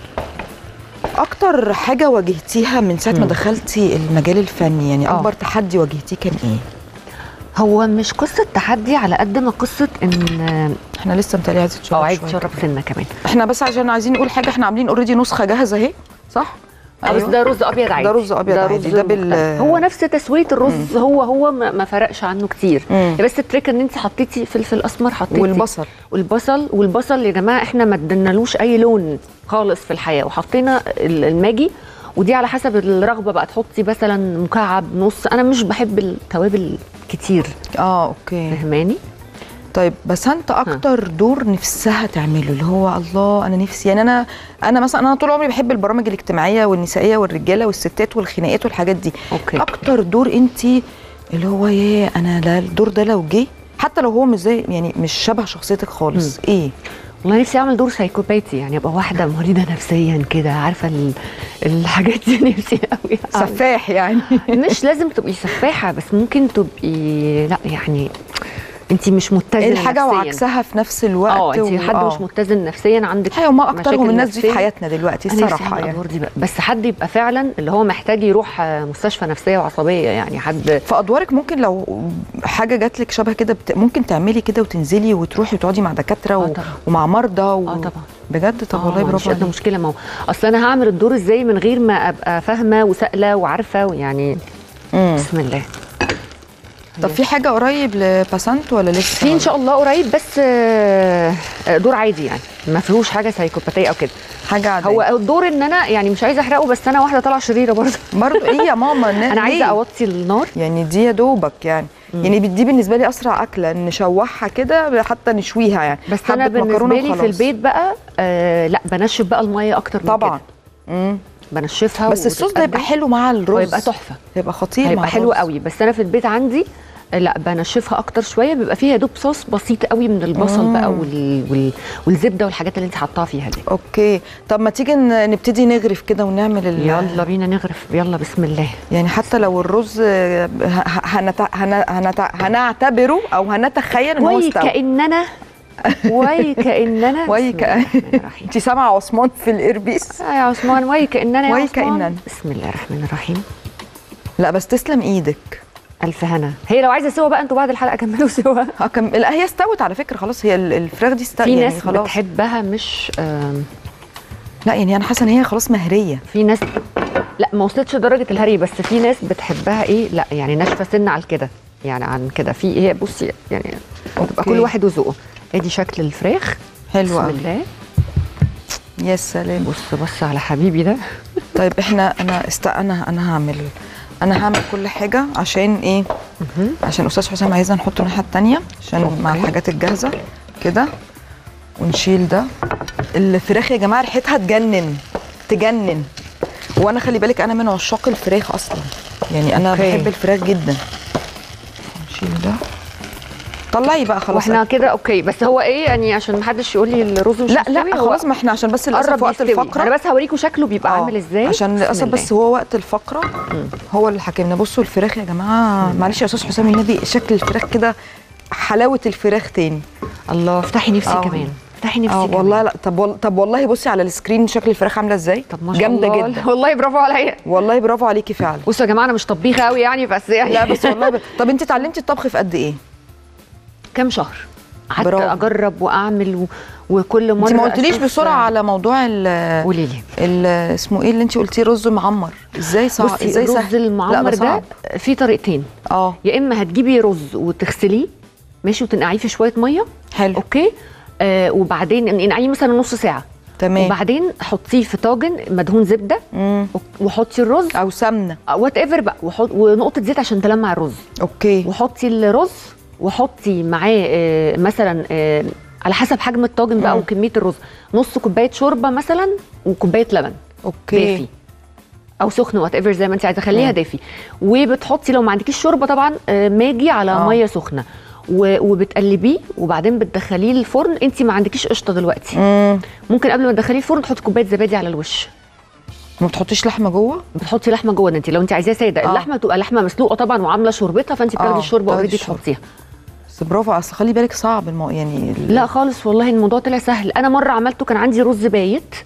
اكتر حاجه واجهتيها من ساعه ما مم. دخلتي المجال الفني يعني آه. اكبر تحدي واجهتيه كان ايه هو مش قصه تحدي على قد ما قصه ان احنا لسه متهيألي عايزه تشرب اه عايز شوية. تشرب سنه كمان احنا بس عشان عايزين نقول حاجه احنا عاملين اوريدي نسخه جاهزه اهي صح آه، بس ده رز ابيض عادي ده رز ابيض عادي ده بال مختلف. هو نفس تسويه الرز هو هو ما ما فرقش عنه كتير مم. بس التريك ان انت حطيتي فلفل اسمر حطيتي والبصل. والبصل والبصل يا جماعه احنا ما ادينالوش اي لون خالص في الحياه وحطينا ال- الماجي ودي على حسب الرغبه بقى تحطي مثلا مكعب نص انا مش بحب التوابل كتير اه اوكي فهماني طيب بس انت اكتر دور نفسها تعمله اللي هو الله انا نفسي يعني انا انا مثلا انا طول عمري بحب البرامج الاجتماعيه والنسائيه والرجاله والستات والخناقات والحاجات دي أوكي. اكتر دور انت اللي هو ياه انا ده الدور ده لو جه حتى لو هو مش زي يعني مش شبه شخصيتك خالص ايه والله نفسي اعمل دور سايكوباتي يعني ابقى واحده مريضه نفسيا كده عارفه ال- الحاجات دي نفسي قوي أعمل. سفاح يعني مش لازم تبقي سفاحه بس ممكن تبقي لا يعني انت مش متزنه الحاجه نفسياً. وعكسها في نفس الوقت اه انت حد آه. مش متزن نفسيا عندك ايوه ما اكترهم مشاكل الناس دي في نفسية. حياتنا دلوقتي أنا نفسي الصراحه أعمل يعني الأدوار دي بقى. بس حد يبقى فعلا اللي هو محتاج يروح آه، مستشفى نفسيه وعصبيه يعني حد في ادوارك ممكن لو حاجه جات لك شبه كده بت... ممكن تعملي كده وتنزلي وتروحي وتقعدي مع دكاتره و... ومع مرضى و... اه طبعا بجد طب آه، والله مش برافو قد عليك. مشكله ما هو اصل انا هعمل الدور ازاي من غير ما ابقى فاهمه وسائله وعارفه ويعني مم. بسم الله طب في حاجه قريب لباسنت ولا لسه في ان شاء الله قريب بس آه، آه، دور عادي يعني ما فيهوش حاجه سايكوباتيه او كده حاجه عاديه هو الدور ان انا يعني مش عايزه احرقه بس انا واحده طالعه شريره برضه برضه ايه يا ماما ن- انا عايزه ليه؟ اوطي النار يعني دي يا دوبك يعني يعني دي بالنسبه لي اسرع اكله نشوحها كده حتى نشويها يعني بس انا حبة بالنسبه مكرونة لي في وخلاص. البيت بقى آه لا بنشف بقى الميه اكتر من طبعا كده مم. بنشفها بس الصوص ده يبقى حلو مع الرز ويبقى تحفه هيبقى خطير هيبقى مع حلو الرز. قوي بس انا في البيت عندي آه، لا بنشفها اكتر شويه بيبقى فيها يا دوب صوص بسيط قوي من البصل مم. بقى وال... وال... والزبده والحاجات اللي انت حاطاها فيها دي اوكي طب ما تيجي ن- نبتدي نغرف كده ونعمل ال... يلا بينا نغرف يلا بسم الله يعني حتى لو الرز آه، ه- ه- هنت... هن... هنت... هنعتبره او هنتخيل ان هو استوى وكاننا وكاننا ويك انت سامعه عثمان في الاربيس آه يا عثمان ويكاننا يا ويكأننا. عثمان بسم الله الرحمن الرحيم لا بس تسلم ايدك الف هنا هي لو عايزه سوا بقى انتوا بعد الحلقه كملوا سوا هكم... لا هي استوت على فكره خلاص هي ال- الفراخ دي استوت في يعني ناس خلاص بتحبها مش آم، لا يعني انا حاسه ان هي خلاص مهريه في ناس لا ما وصلتش لدرجه الهري بس في ناس بتحبها ايه لا يعني ناشفه سن على كده يعني عن كده في هي بصي يعني تبقى أوكي. كل واحد وذوقه ادي شكل الفراخ حلو بسم قوي الله يا سلام بص بص على حبيبي ده طيب احنا انا است انا انا هعمل انا هعمل كل حاجه عشان ايه عشان استاذ حسام عايزنا نحطه الناحيه التانية عشان مع الحاجات الجاهزه كده ونشيل ده الفراخ يا جماعه ريحتها تجنن تجنن وانا خلي بالك انا من عشاق الفراخ اصلا يعني انا أوكي. بحب الفراخ جدا نشيل ده طلعي بقى خلاص واحنا كده اوكي بس هو ايه يعني عشان محدش يقول لي الرز مش لا مستوي، لا هو خلاص ما احنا عشان بس للاسف قرب وقت يستوي. الفقره انا بس هوريكم شكله بيبقى عامل ازاي عشان بسم للاسف الله. بس هو وقت الفقره هو اللي حكمنا بصوا الفراخ يا جماعه معلش يا استاذ حسام النبي شكل الفراخ كده حلاوه الفراخ تاني الله افتحي نفسي آه. كمان افتحي نفسي اه كمان. والله لا طب وال... طب والله بصي على السكرين شكل الفراخ عامله ازاي طب ما شاء جامده الله. جدا والله برافو عليا والله برافو عليكي فعلا بصوا يا جماعه انا مش طبيخه قوي يعني بس يعني لا بس والله ب... طب انت اتعلمتي الطبخ في قد ايه كام شهر قعدت برافو. اجرب واعمل و... وكل مره انت ما قلتليش أشوف- بسرعه على موضوع ال قولي لي ال- اسمه ايه اللي انت قلتيه رز معمر ازاي صعب بصي ازاي الرز سهل لا المعمر ده صعب. في طريقتين اه يا اما هتجيبي رز وتغسليه ماشي وتنقعيه في شويه ميه حلو اوكي آه وبعدين انقعيه مثلا نص ساعه تمام وبعدين حطيه في طاجن مدهون زبده مم. وحطي الرز او سمنه وات ايفر بقى وحط ونقطه زيت عشان تلمع الرز اوكي وحطي الرز وحطي معاه آه، مثلا آه، على حسب حجم الطاجن بقى مم. وكميه الرز نص كوبايه شوربه مثلا وكوبايه لبن اوكي دافي او سخن وات ايفر زي ما انت عايزه خليها مم. دافي وبتحطي لو ما عندكيش شوربه طبعا آه، ماجي على آه. آه. ميه سخنه و- وبتقلبيه وبعدين بتدخليه الفرن انت ما عندكيش قشطه دلوقتي مم. ممكن قبل ما تدخليه الفرن تحطي كوبايه زبادي على الوش ما بتحطيش لحمه جوه بتحطي لحمه جوه انت لو انت عايزاها ساده آه. اللحمه تبقى لحمه مسلوقه طبعا وعامله شوربتها فانت بتاخدي آه، الشوربه بتاخدي اوريدي الشوربة. تحطيها بس برافو اصل خلي بالك صعب المو... يعني ال- لا خالص والله الموضوع طلع سهل انا مره عملته كان عندي رز بايت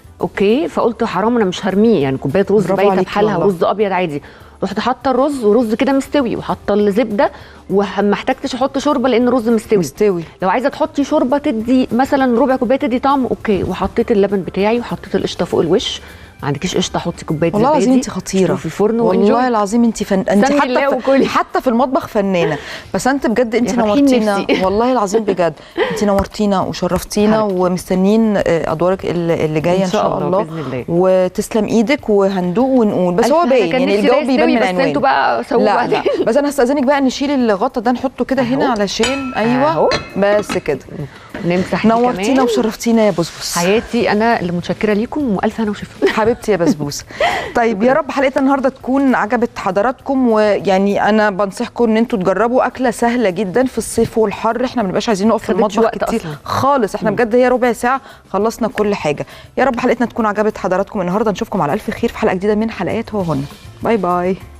اوكي فقلت حرام انا مش هرميه يعني كوبايه رز برافو بايته عليكي بحالها والله. ورز ابيض عادي رحت حاطه الرز ورز كده مستوي وحاطه الزبده وما احتجتش احط شوربه لان الرز مستوي مستوي لو عايزه تحطي شوربه تدي مثلا ربع كوبايه تدي طعم اوكي وحطيت اللبن بتاعي وحطيت القشطه فوق الوش ما عندكيش قشطه حطي كوبايه والله زبادي العظيم انت خطيره في الفرن والله وانجوي. العظيم انت فن... انت سمي الله حتى وكلي. في... حتى في المطبخ فنانه بس انت بجد انت يا فاتحين نورتينا نفسي. والله العظيم بجد انت نورتينا وشرفتينا ومستنيين آه، ادوارك اللي اللي جايه ان شاء الله, بإذن الله. وتسلم ايدك وهندوق ونقول بس ألف هو هنا باين كان يعني نفسي الجو ده بيبان يستوي، من بس عنوانه انتوا بقى سووا لا بعدين. لا بس انا هستاذنك بقى نشيل الغطا ده نحطه كده هنا علشان ايوه أهو. بس كده نمسح دي نورتينا كمان. وشرفتينا يا بسبوس حياتي انا اللي متشكره ليكم والف هنا وشفا حبيبتي يا بسبوسه طيب يا رب حلقتنا النهارده تكون عجبت حضراتكم ويعني انا بنصحكم ان انتوا تجربوا اكله سهله جدا في الصيف والحر احنا ما بنبقاش عايزين نقف في خدتش المطبخ وقت كتير أصلاً. خالص احنا بجد هي ربع ساعه خلصنا كل حاجه يا رب حلقتنا تكون عجبت حضراتكم النهارده نشوفكم على الف خير في حلقه جديده من حلقات هو هنا باي باي